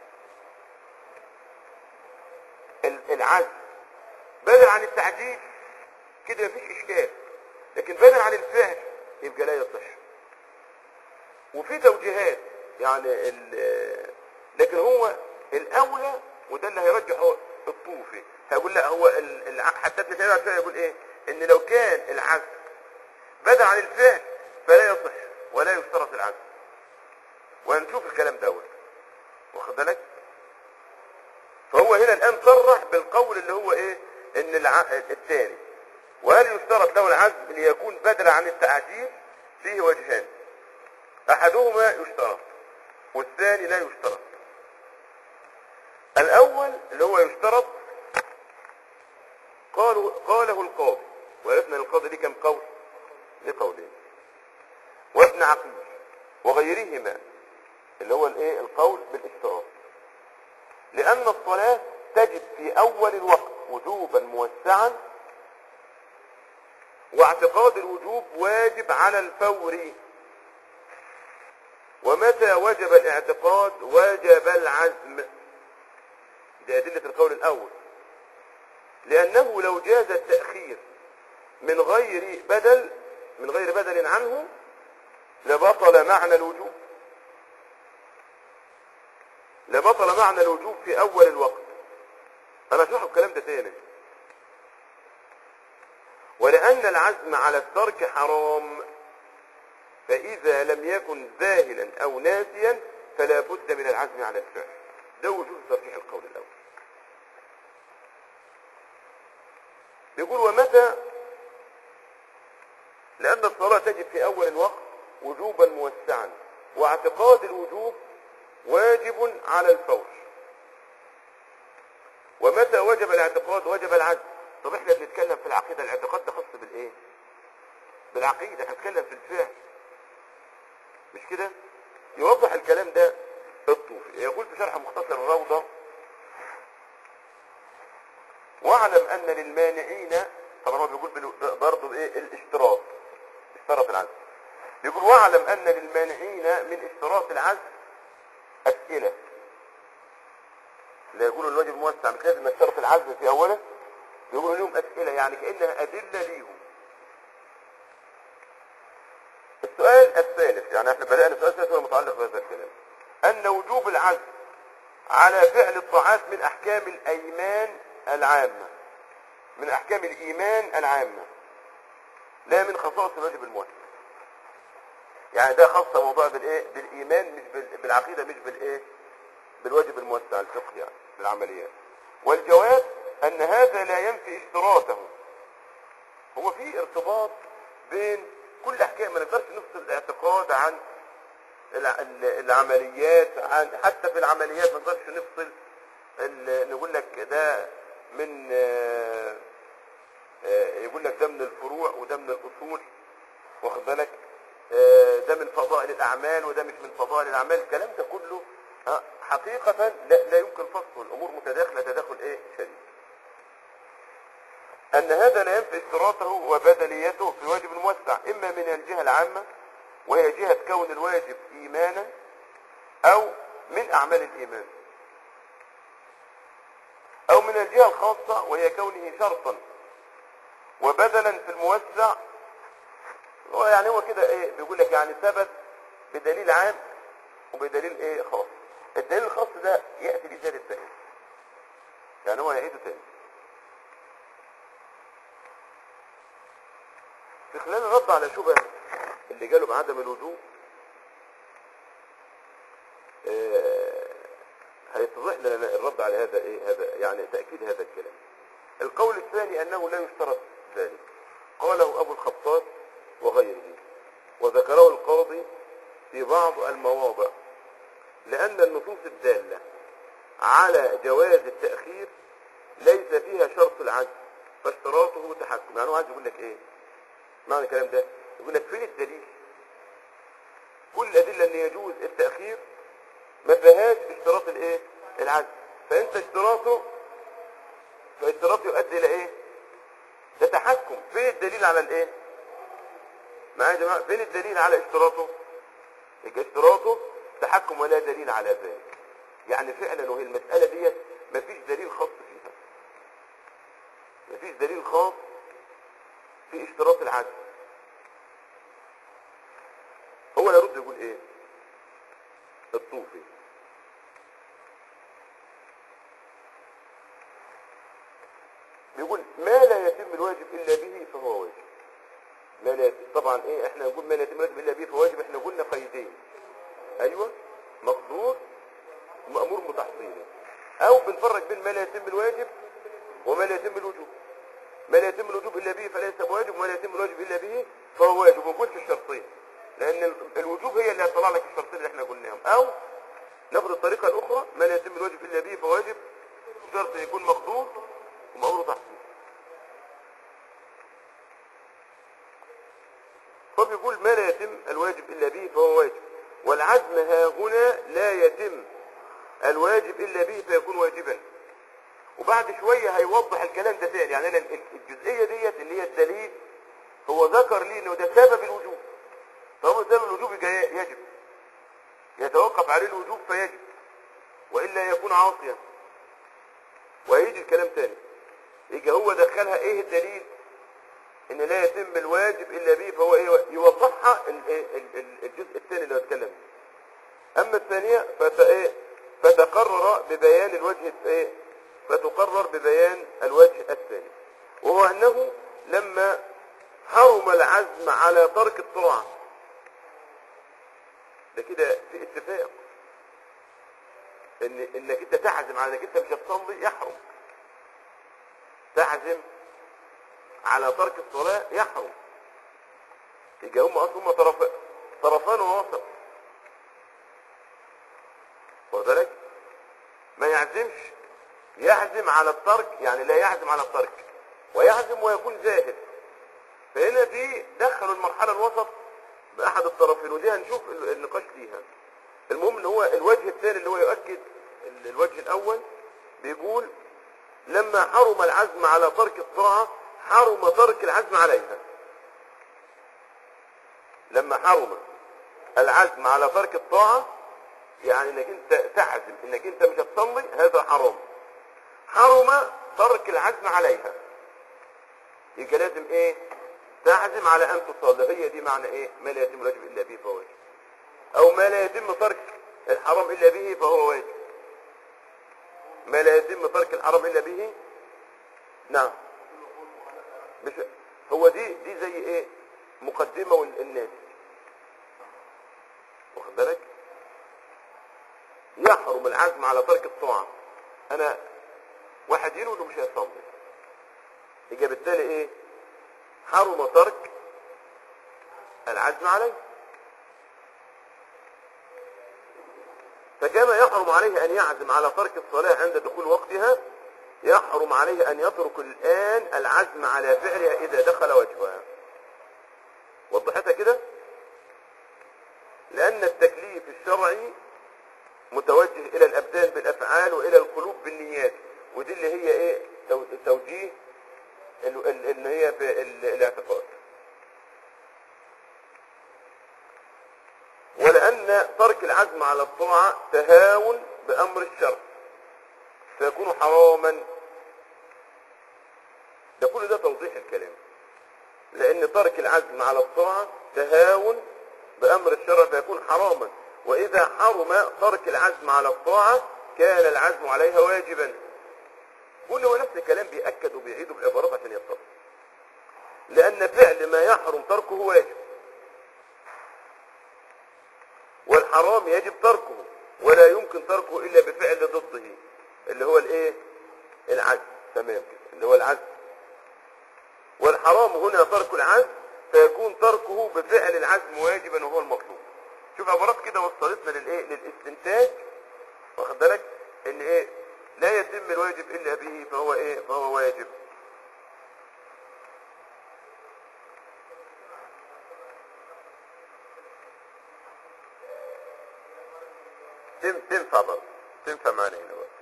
ال- العزم بدل عن التعجيل كده مفيش اشكال لكن بدل عن الفعل يبقى لا يصح وفي توجيهات يعني ال- لكن هو الاولى وده اللي هيرجحه الطوفي هيقول لا هو ال- الع- حتى ابن تيميه الفعل يقول ايه ان لو كان العزم بدل عن الفعل فلا يصح ولا يشترط العزم وهنشوف الكلام دوت واخد بالك فهو هنا الان صرح بالقول اللي هو ايه ان الع... الثاني وهل يشترط له العزم ليكون بدل عن التعجيل فيه وجهان احدهما يشترط والثاني لا يشترط الاول اللي هو يشترط قالوا قاله القاضي وعرفنا ان القاضي دي كم قول لقولين وابن عقيل وغيرهما اللي هو الايه القول بالاشتراط لان الصلاه تجب في اول الوقت وجوبا موسعا واعتقاد الوجوب واجب على الفور ومتى وجب الاعتقاد وجب العزم دي أدلة القول الأول لأنه لو جاز التأخير من غير بدل من غير بدل عنه لبطل معنى الوجوب لبطل معنى الوجوب في أول الوقت أنا أشرح الكلام ده تاني ولأن العزم على الترك حرام فإذا لم يكن ذاهلا أو ناسيا فلا بد من العزم على الفعل ده وجود ترجيح القول الأول يقول ومتى لأن الصلاة تجب في أول الوقت وجوبا موسعا واعتقاد الوجوب واجب على الفور ومتى وجب الاعتقاد وجب العزم طب احنا بنتكلم في العقيدة الاعتقاد ده خاص بالايه بالعقيدة احنا بنتكلم في الفعل مش كده يوضح الكلام ده الطوفي يقول في شرح مختصر الروضة واعلم ان للمانعين طبعا هو بيقول بال- برضه ايه الاشتراط اشتراط العزم يقول واعلم ان للمانعين من اشتراط العزم اسئله لا يقولوا الواجب موسع مش لازم يشترط العزم في اوله يقولوا لهم اسئله يعني كانها ادله ليهم السؤال الثالث يعني احنا بدانا السؤال الثالث هو متعلق بهذا الكلام ان وجوب العزم على فعل الطاعات من احكام الايمان العامه من احكام الايمان العامه لا من خصائص الواجب الموسع يعني ده خاص موضوع بالايه بالايمان مش بال- بالعقيده مش بالايه بالواجب الموسع الفقهي يعني بالعمليات والجواب ان هذا لا ينفي اشتراطه هو في ارتباط بين كل احكام ما نقدرش نفصل الاعتقاد عن الع- ال- العمليات عن حتى في العمليات ما نقدرش نفصل ال- نقول لك ده من آه، آه، يقول لك ده من الفروع وده من الاصول واخد بالك آه، ده من فضائل الاعمال وده مش من فضائل الاعمال الكلام ده كله آه، حقيقة لا, لا يمكن فصله الامور متداخلة تداخل ايه شديد ان هذا لا ينفي اشتراطه وبدليته في الواجب الموسع اما من الجهة العامة وهي جهة كون الواجب ايمانا او من اعمال الايمان او من الجهة الخاصة وهي كونه شرطا وبدلا في الموسع هو يعني هو كده ايه بيقول لك يعني ثبت بدليل عام وبدليل ايه خاص الدليل الخاص ده يأتي بزيادة الثاني يعني هو يعيده تاني في خلال الرد على شبه اللي جاله بعدم الوجوب آه، هيتضح لنا الرد على هذا ايه هذا يعني تأكيد هذا الكلام القول الثاني انه لا يشترط ذلك قاله ابو الخطاب وغيره وذكره القاضي في بعض المواضع لان النصوص الدالة على جواز التأخير ليس فيها شرط العجز فاشتراطه تحكم يعني هو عايز يقول لك ايه معنى الكلام ده يقول لك فين الدليل كل الادله ان يجوز التاخير ما فيهاش اشتراط الايه العزم فانت اشتراطه فاشتراطه يؤدي الى ايه ده تحكم فين الدليل على الايه معايا يا جماعه فين الدليل على اشتراطه يبقى اشتراطه تحكم ولا دليل على ذلك يعني فعلا وهي المساله ديت مفيش دليل خاص فيها مفيش دليل خاص في اشتراط العدل هو يرد يقول ايه الطوفي بيقول ما لا يتم الواجب الا به فهو واجب ما لا يتم طبعا ايه احنا نقول ما لا يتم الواجب الا به فهو واجب احنا قلنا قيدين ايوه مقدور مأمور بتحصيله او بنفرق بين ما لا يتم الواجب وما لا يتم الوجوب ما لا يتم الوجوب الا به فليس بواجب وما لا يتم الواجب الا به فهو واجب ونقول في الشرطين لان ال- الوجوب هي اللي هتطلع لك الشرطين اللي احنا قلناهم او ناخد الطريقه الاخرى ما لا يتم الواجب الا به فواجب شرط يكون مقدور ومأمور تحصيله فبيقول ما لا يتم الواجب الا به فهو واجب والعزم ها هنا لا يتم الواجب الا به فيكون واجبا وبعد شوية هيوضح الكلام ده تاني يعني انا ال- الجزئية ديت اللي هي الدليل هو ذكر لي انه ده سبب الوجوب طالما سبب الوجوب يبقى ي- يجب يتوقف عليه الوجوب فيجب والا يكون عاصيا وهيجي الكلام تاني يبقى هو دخلها ايه الدليل ان لا يتم الواجب الا به فهو ايه يوضحها ال- ال- ال- الجزء الثاني اللي هتكلم فيه اما الثانية فت ايه فتقرر ببيان الوجه ايه فتقرر ببيان الوجه الثاني وهو انه لما حرم العزم على ترك الطاعة ده كده في اتفاق ان انك انت تعزم على انك انت مش هتصلي يحرم تعزم على ترك الصلاة يحرم يبقى هم اصلا هم طرف طرفان ووسط واخد بالك ما يعزمش يعزم على الترك يعني لا يعزم على الترك ويعزم ويكون زاهد فهنا في دخلوا المرحلة الوسط بأحد الطرفين ودي هنشوف ال- النقاش فيها المهم ان هو الوجه الثاني اللي هو يؤكد ال- الوجه الأول بيقول لما حرم العزم على ترك الطاعة حرم ترك العزم عليها لما حرم العزم على ترك الطاعة يعني انك انت تعزم انك انت مش هتصلي هذا حرام حرم ترك العزم عليها يبقى لازم ايه تعزم على ان تصلي هي دي معنى ايه ما لا يتم الواجب الا به فهو واجب او ما لا يتم ترك الحرام الا به فهو واجب ما لا يتم ترك الحرام الا به نعم مش هو دي دي زي ايه مقدمه والناس واخد بالك يحرم العزم على ترك الطاعة انا واحد ينوي انه مش هيصلي يبقى بالتالي ايه حرم ترك العزم عليه فكما يحرم عليه ان يعزم على ترك الصلاة عند دخول وقتها يحرم عليه ان يترك الان العزم على فعلها اذا دخل وجهها وضحتها كده لان التكليف الشرعي متوجه الى الابدان بالافعال والى القلوب بالنيات ودي اللي هي ايه تو- توجيه ال- ال- اللي هي في ال- الاعتقاد ولان ترك العزم على الطاعة تهاون بامر الشرع فيكون حراما ده كل ده توضيح الكلام لان ترك العزم على الطاعة تهاون بامر الشرع فيكون حراما واذا حرم ترك العزم على الطاعة كان العزم عليها واجبا كل هو نفس الكلام بيأكد وبيعيد بعبارات عشان يتصل لان فعل ما يحرم تركه واجب والحرام يجب تركه ولا يمكن تركه الا بفعل ضده اللي هو الايه العزم تمام كده اللي هو العزم والحرام هنا ترك العزم فيكون تركه بفعل العزم واجبا وهو المطلوب شوف عبارات كده وصلتنا للايه للاستنتاج واخد بالك ان ايه لا يتم الواجب الا به فهو ايه فهو واجب تن- تنفع برضه تنفع معانا هنا برضه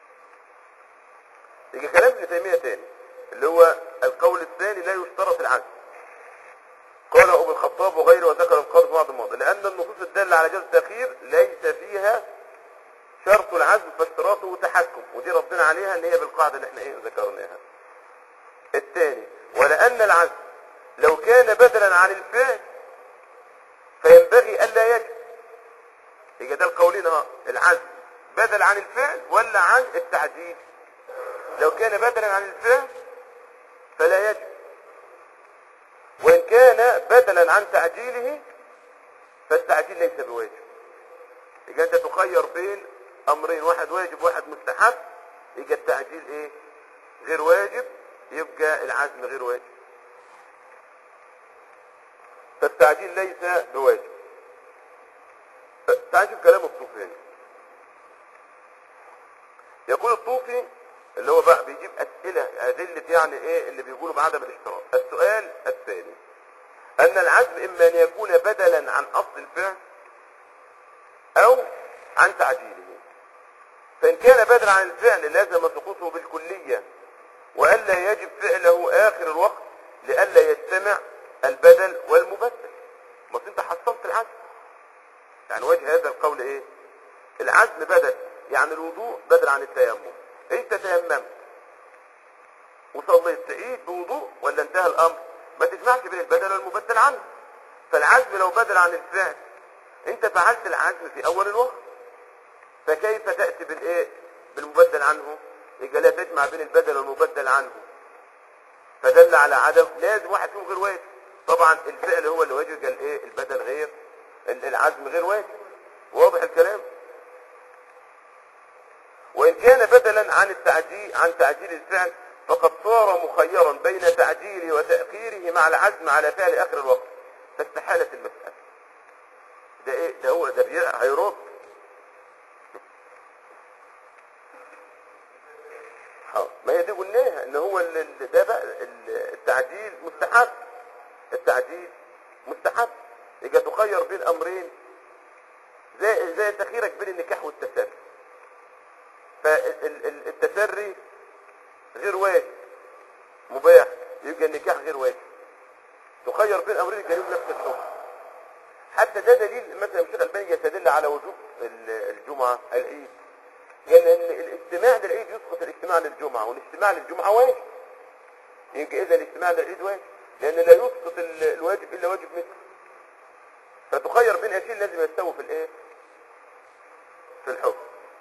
يجي كلام ابن تيمية تاني اللي هو القول الثاني لا يشترط العزم قال ابو الخطاب وغيره وذكر القاضي في بعض الماضي لان النصوص الداله على جواز التاخير ليس فيها شرط العزم فاشتراطه تحكم ودي ردنا عليها ان هي بالقاعده اللي احنا ايه ذكرناها الثاني ولان العزم لو كان بدلا عن الفعل فينبغي الا يجب يبقى ده القولين اهو العزم بدل عن الفعل ولا عن التعديل لو كان بدلا عن الفعل فلا يجب وإن كان بدلا عن تعجيله فالتعجيل ليس بواجب يبقى أنت تخير بين أمرين واحد واجب واحد مستحب يبقى التعجيل إيه غير واجب يبقى العزم غير واجب فالتعجيل ليس بواجب تعال شوف كلام الطوفي هنا يقول الطوفي اللي هو بقى بيجيب أسئلة أدلة يعني إيه اللي بيقولوا بعدم الاشتراط السؤال الثاني أن العزم إما أن يكون بدلا عن أصل الفعل أو عن تعجيله فإن كان بدلا عن الفعل لازم سقوطه بالكلية وألا يجب فعله آخر الوقت لئلا يجتمع البدل والمبدل بس أنت حصلت العزم يعني وجه هذا القول إيه العزم بدل يعني الوضوء بدل عن التيمم انت تيممت وصليت تعيد بوضوء ولا انتهى الامر ما تجمعش بين البدل والمبدل عنه فالعزم لو بدل عن الفعل انت فعلت العزم في اول الوقت فكيف تأتي بالايه بالمبدل عنه يبقى لا تجمع بين البدل والمبدل عنه فدل على عدم لازم واحد فيهم غير واجب طبعا الفعل هو اللي واجب قال ايه البدل غير العزم غير واجب واضح الكلام وإن كان بدلا عن التعجيل عن تعجيل الفعل فقد صار مخيرا بين تعجيله وتأخيره مع العزم على فعل آخر الوقت فاستحالت المسألة ده ايه ده هو ده بي- هيرد اه ما هي دي قلناها ان هو ال- ال- ده بقى ال- التعجيل مستحب التعجيل مستحب يبقى تخير بين امرين زي زي تخيرك بين النكاح والتسري فالتسري غير واجب مباح يبقى النكاح غير واجب تخير بين امرين يبقى لهم نفس الحكم حتى ده دليل مثلا الشيخ الالباني يستدل على وجوب ال- الجمعه العيد لان ان الاستماع للعيد يسقط الاستماع للجمعه والاستماع للجمعه واجب يبقى اذا الاستماع للعيد واجب لان لا يسقط ال- الواجب الا واجب مثله فتخير بين اشياء لازم يستووا في الايه في الحكم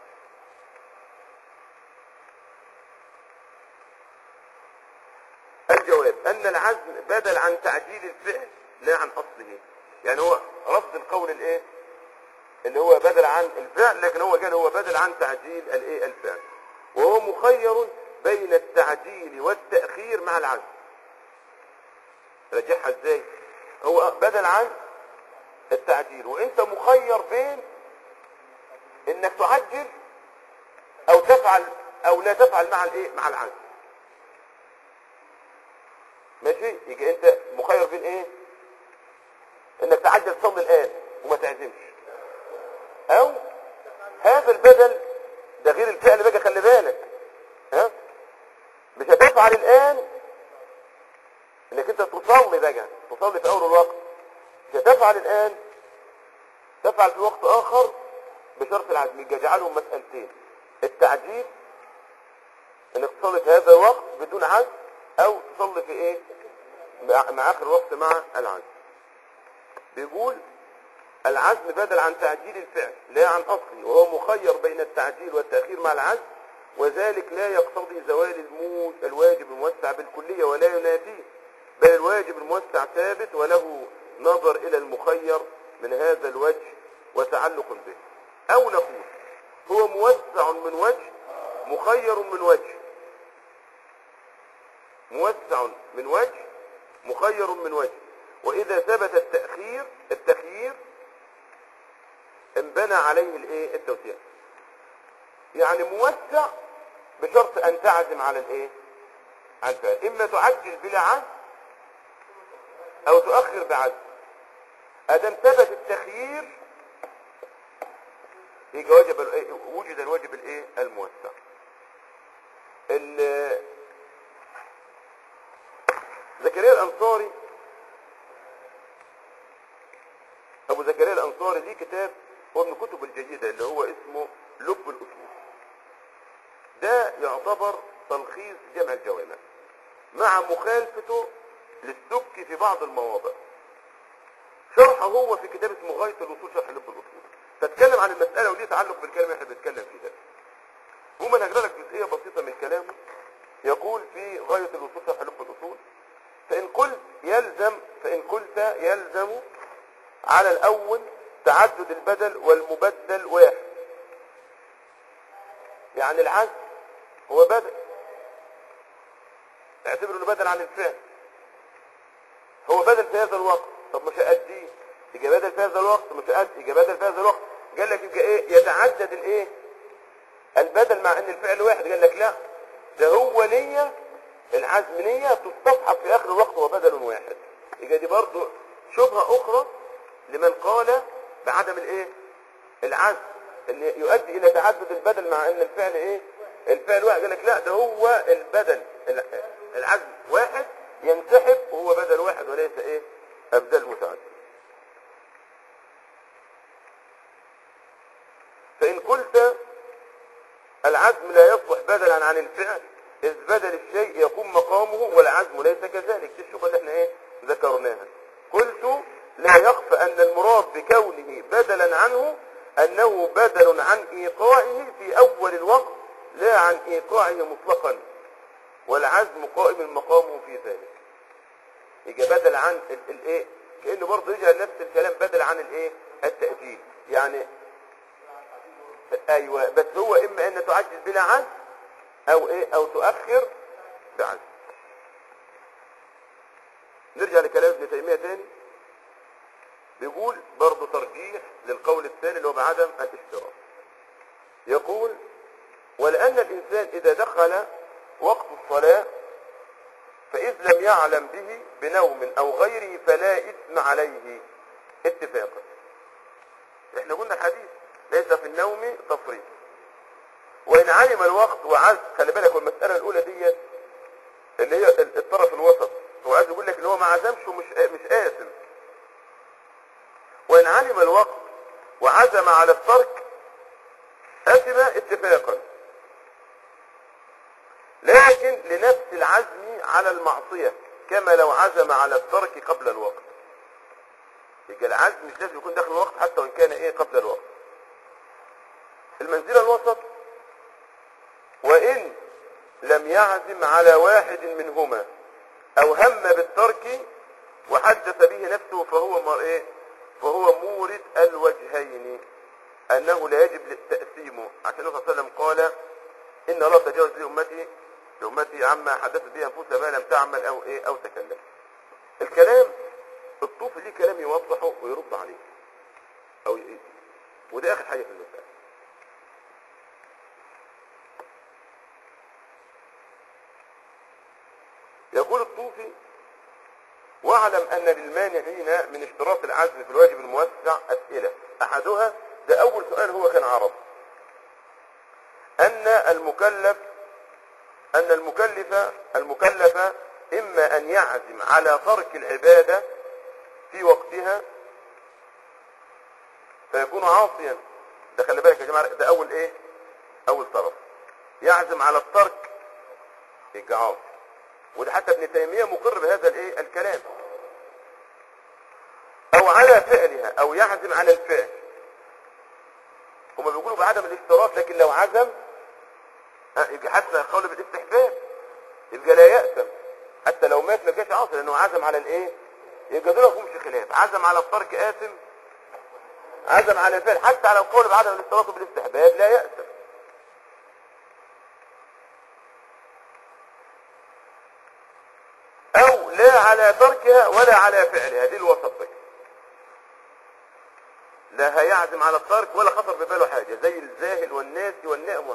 الجواب أن العزم بدل عن تعجيل الفعل لا عن أصله يعني هو رفض القول الايه اللي هو بدل عن الفعل لكن هو قال هو بدل عن تعجيل الايه الفعل وهو مخير بين التعجيل والتأخير مع العزم رجعها ازاي هو بدل عن التعجيل وانت مخير بين انك تعجل او تفعل او لا تفعل مع الايه مع العزم ماشي يجي انت مخير بين ايه انك تعجل تصلي الان وما تعزمش او هذا البدل ده غير الفعل بقى خلي بالك ها مش هتفعل الان انك انت تصلي بقى تصلي في اول الوقت مش هتفعل الان تفعل في وقت اخر بشرط العزم يبقى جعلهم مسألتين التعجيل انك تصلي في هذا الوقت بدون عزم او تصلي في ايه مع مع اخر وقت مع العزم بيقول العزم بدل عن تعجيل الفعل لا عن اصله وهو مخير بين التعجيل والتاخير مع العزم وذلك لا يقتضي زوال الموج الواجب الموسع بالكليه ولا ينافيه بل الواجب الموسع ثابت وله نظر الى المخير من هذا الوجه وتعلق به او نقول هو موسع من وجه مخير من وجه موسع من وجه مخير من وجه واذا ثبت التاخير التخيير انبنى عليه الايه التوسيع يعني موسع بشرط ان تعزم على الايه على الفعل اما تعجل بلا عزم او تؤخر بعزم ادم ثبت التخيير يجي وجب ال- وجد الواجب الايه الموسع ال- زكريا الانصاري ابو زكريا الانصاري ليه كتاب هو من الكتب الجيده اللي هو اسمه لب الاصول ده يعتبر تلخيص جمع الجوامع مع مخالفته للسبكي في بعض المواضع شرحه هو في كتاب اسمه غايه الوصول شرح لب الاصول فاتكلم عن المساله وليه تعلق بالكلام اللي احنا بنتكلم فيه ده هم انا هجرى لك جزئيه بسيطه من كلامه يقول في غايه الوصول شرح لب الاصول فان قلت يلزم فان قلت يلزم على الاول تعدد البدل والمبدل واحد يعني العزم هو بدل اعتبره انه بدل عن الفعل هو بدل في هذا الوقت طب مش هأديه يجي بدل في هذا الوقت مش هأدي يجي بدل في هذا الوقت قال لك يبقى ايه يتعدد الايه البدل مع ان الفعل واحد قال لك لا ده هو نية العزم نية تستصحب في اخر الوقت هو بدل واحد يبقى دي برضو شبهة اخرى لمن قال بعدم الايه العزم ان يؤدي الى تعدد البدل مع ان الفعل ايه الفعل واحد قال لك لا ده هو البدل ال- العزم واحد ينسحب وهو بدل واحد وليس ايه ابدال متعدد فان قلت العزم لا يصلح بدلا عن الفعل إذ بدل الشيء يقوم مقامه والعزم ليس كذلك دي الشبهة اللي احنا ايه ذكرناها قلت لا يخفى أن المراد بكونه بدلا عنه أنه بدل عن إيقاعه في أول الوقت لا عن إيقاعه مطلقا والعزم قائم مقامه في ذلك يجي بدل عن ال- الايه كأنه برضه يجي نفس الكلام بدل عن الايه التأجيل يعني ايوه بس هو اما ان تعجل بلا عزم او ايه او تؤخر بعزم نرجع لكلام ابن تيميه تاني بيقول برضه ترجيح للقول الثاني اللي هو بعدم الاشتراك يقول ولان الانسان اذا دخل وقت الصلاه فاذ لم يعلم به بنوم او غيره فلا اثم عليه اتفاقا احنا قلنا الحديث ليس في النوم تفريط وان علم الوقت وعز خلي بالك والمساله الاولى ديت اللي هي ال- الطرف الوسط هو عايز يقول لك ان هو ما عزمش ومش مش آثم وان علم الوقت وعزم على الترك أثم اتفاقا لكن لنفس العزم على المعصية كما لو عزم على الترك قبل الوقت يبقى العزم مش لازم يكون داخل الوقت حتى وان كان ايه قبل الوقت المنزلة الوسط وإن لم يعزم على واحد منهما أو هم بالترك وحدث به نفسه فهو مر إيه؟ فهو مورد الوجهين أنه لا يجب التأثيم عشان النبي صلى الله عليه وسلم قال إن الله تجاوز لأمتي لأمتي عما حدثت به أنفسها ما لم تعمل أو إيه أو تكلم الكلام الطوفي ليه كلام يوضحه ويرد عليه أو ي- وده آخر حاجة في المسألة يقول الطوفي واعلم ان للمانعين من اشتراط العزم في الواجب الموسع اسئله احدها ده اول سؤال هو كان عرض ان المكلف ان المكلف المكلف اما ان يعزم على ترك العباده في وقتها فيكون عاصيا ده خلي بالك يا جماعه ده اول ايه اول طرف يعزم على الترك يبقى عاصي وده حتى ابن تيمية مقر بهذا الايه الكلام او على فعلها او يعزم على الفعل هما بيقولوا بعدم الاشتراط لكن لو عزم ها، يبقى حتى قول بالاستحباب يبقى لا يأثم حتى لو مات ما كانش عاصي لانه عزم على الايه يبقى دول مفهومش خلاف عزم على الترك آثم عزم على الفعل حتى على القول بعدم الاشتراط بالاستحباب لا يأثم او لا على تركها ولا على فعلها دي الوسط بقى لا هيعزم على الترك ولا خطر بباله حاجة زي الزاهل والناس والنائم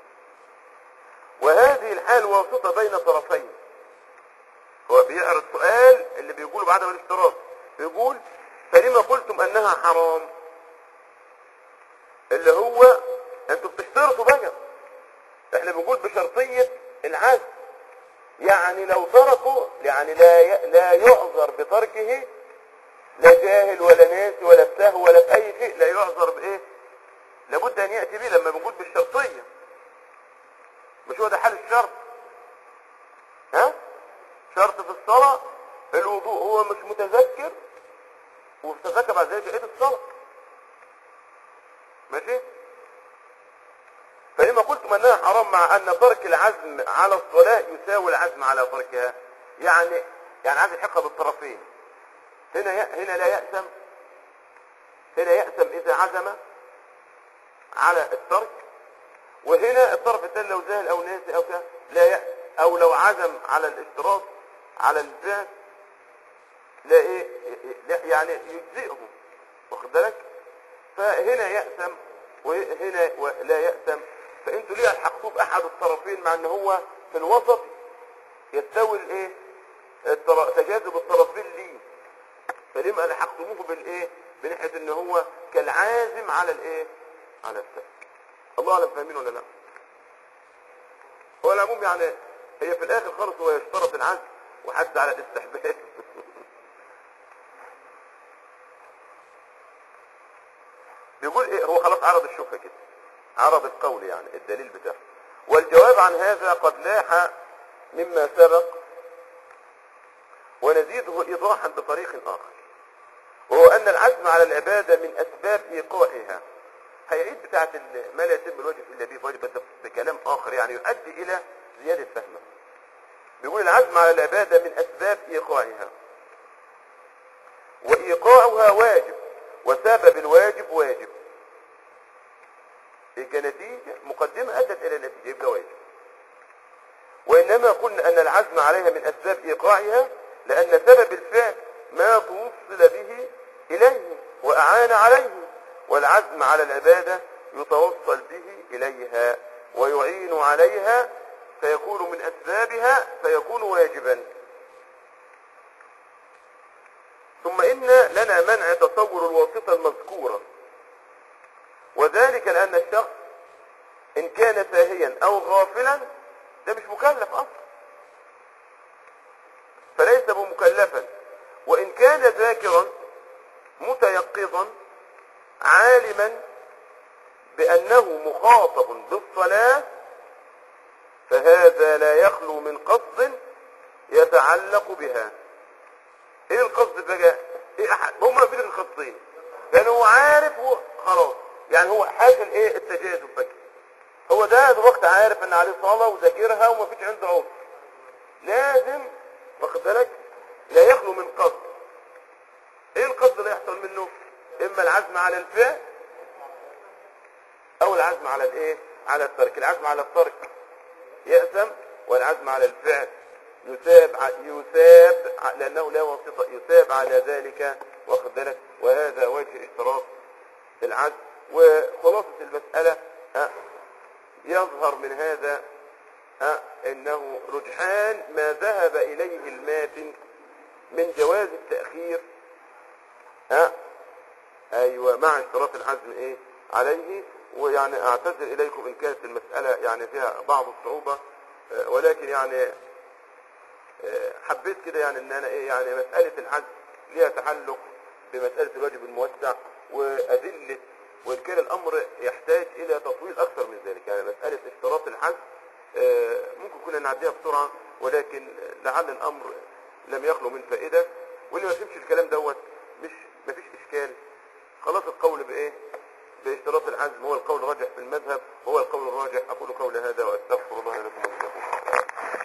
وهذه الحال واسطة بين طرفين هو بيعرض سؤال اللي بيقوله بعدم الاشتراط بيقول فلما قلتم انها حرام اللي هو انتوا بتشترطوا بقى احنا بنقول بشرطية العزم يعني لو تركوا يعني لا ي... لا يعذر بتركه لا جاهل ولا ناسي ولا سهو ولا في اي شيء لا يعذر بايه لابد ان ياتي به لما بنقول بالشرطيه مش هو ده حال الشرط ها شرط في الصلاه الوضوء هو مش متذكر وتذكر بعد ذلك بقيه الصلاه ماشي فلما قلتم انها حرام مع ان ترك العزم على الصلاه يساوي العزم على تركها يعني يعني عايز يحقها بالطرفين هنا ي... هنا لا يأثم هنا يأثم إذا عزم على الترك وهنا الطرف الثاني لو زهل أو ناسي أو كذا لا يأثم أو لو عزم على الاشتراط على الجهل لا إيه لا يعني يجزئه واخد بالك فهنا يأثم وهنا لا يأثم فأنتوا ليه الحقتوه بأحد الطرفين مع أن هو في الوسط يستوي الإيه الطر... تجاذب الطرفين ليه فلما لحقتموه بالايه بناحيه ان هو كالعازم على الايه على الترك الله اعلم فاهمين ولا لا هو العموم يعني هي في الاخر خالص هو يشترط العزم وحتى على الاستحباب بيقول ايه هو خلاص عرض الشبهه كده عرض القول يعني الدليل بتاعه والجواب عن هذا قد لاح مما سبق ونزيده ايضاحا بطريق اخر وهو ان العزم على العبادة من اسباب ايقاعها هيعيد بتاعة ما لا يتم الواجب الا به واجب بس بكلام اخر يعني يؤدي الى زيادة فهمه بيقول العزم على العبادة من اسباب ايقاعها وايقاعها واجب وسبب الواجب واجب كنتيجة مقدمة ادت الى نتيجة يبقى واجب وانما قلنا ان العزم عليها من اسباب ايقاعها لان سبب الفعل ما توصل به إليه وأعان عليه والعزم على العبادة يتوصل به إليها ويعين عليها فيكون من أسبابها فيكون واجبا ثم إن لنا منع تصور الواسطة المذكورة وذلك لأن الشخص إن كان ساهيا أو غافلا ده مش مكلف أصلا فليس بمكلفا وإن كان ذاكرا متيقظا عالما بأنه مخاطب بالصلاة فهذا لا يخلو من قصد يتعلق بها ايه القصد بقى ايه احد هما في القصدين لان هو عارف هو خلاص يعني هو حاجة الايه التجاذب بقى هو ده الوقت عارف ان عليه صلاة وذاكرها وما فيش عنده عذر لازم واخد بالك لا يخلو من قصد ايه القصد اللي يحصل منه اما العزم على الفعل او العزم على الايه على الترك العزم على الترك يأثم والعزم على الفعل يثاب يثاب لانه لا واسطة يثاب على ذلك واخد بالك وهذا وجه اشتراط العزم وخلاصة المسألة ها يظهر من هذا ها انه رجحان ما ذهب اليه الماتن من جواز التأخير ها ايوه مع اشتراط العزم ايه عليه ويعني اعتذر اليكم ان كانت المسألة يعني فيها بعض الصعوبة آه، ولكن يعني آه، حبيت كده يعني ان انا ايه يعني مسألة العزم ليها تعلق بمسألة الواجب الموسع وأدلة وإن كان الأمر يحتاج إلى تطويل أكثر من ذلك يعني مسألة اشتراط الحج آه، ممكن كنا نعديها بسرعة ولكن لعل الأمر لم يخلو من فائدة واللي ما فهمش الكلام دوت مش ما فيش إشكال خلاص القول بإيه باشتراط العزم هو القول الراجح في المذهب هو القول الراجح أقول قول هذا وأستغفر الله لكم ولكم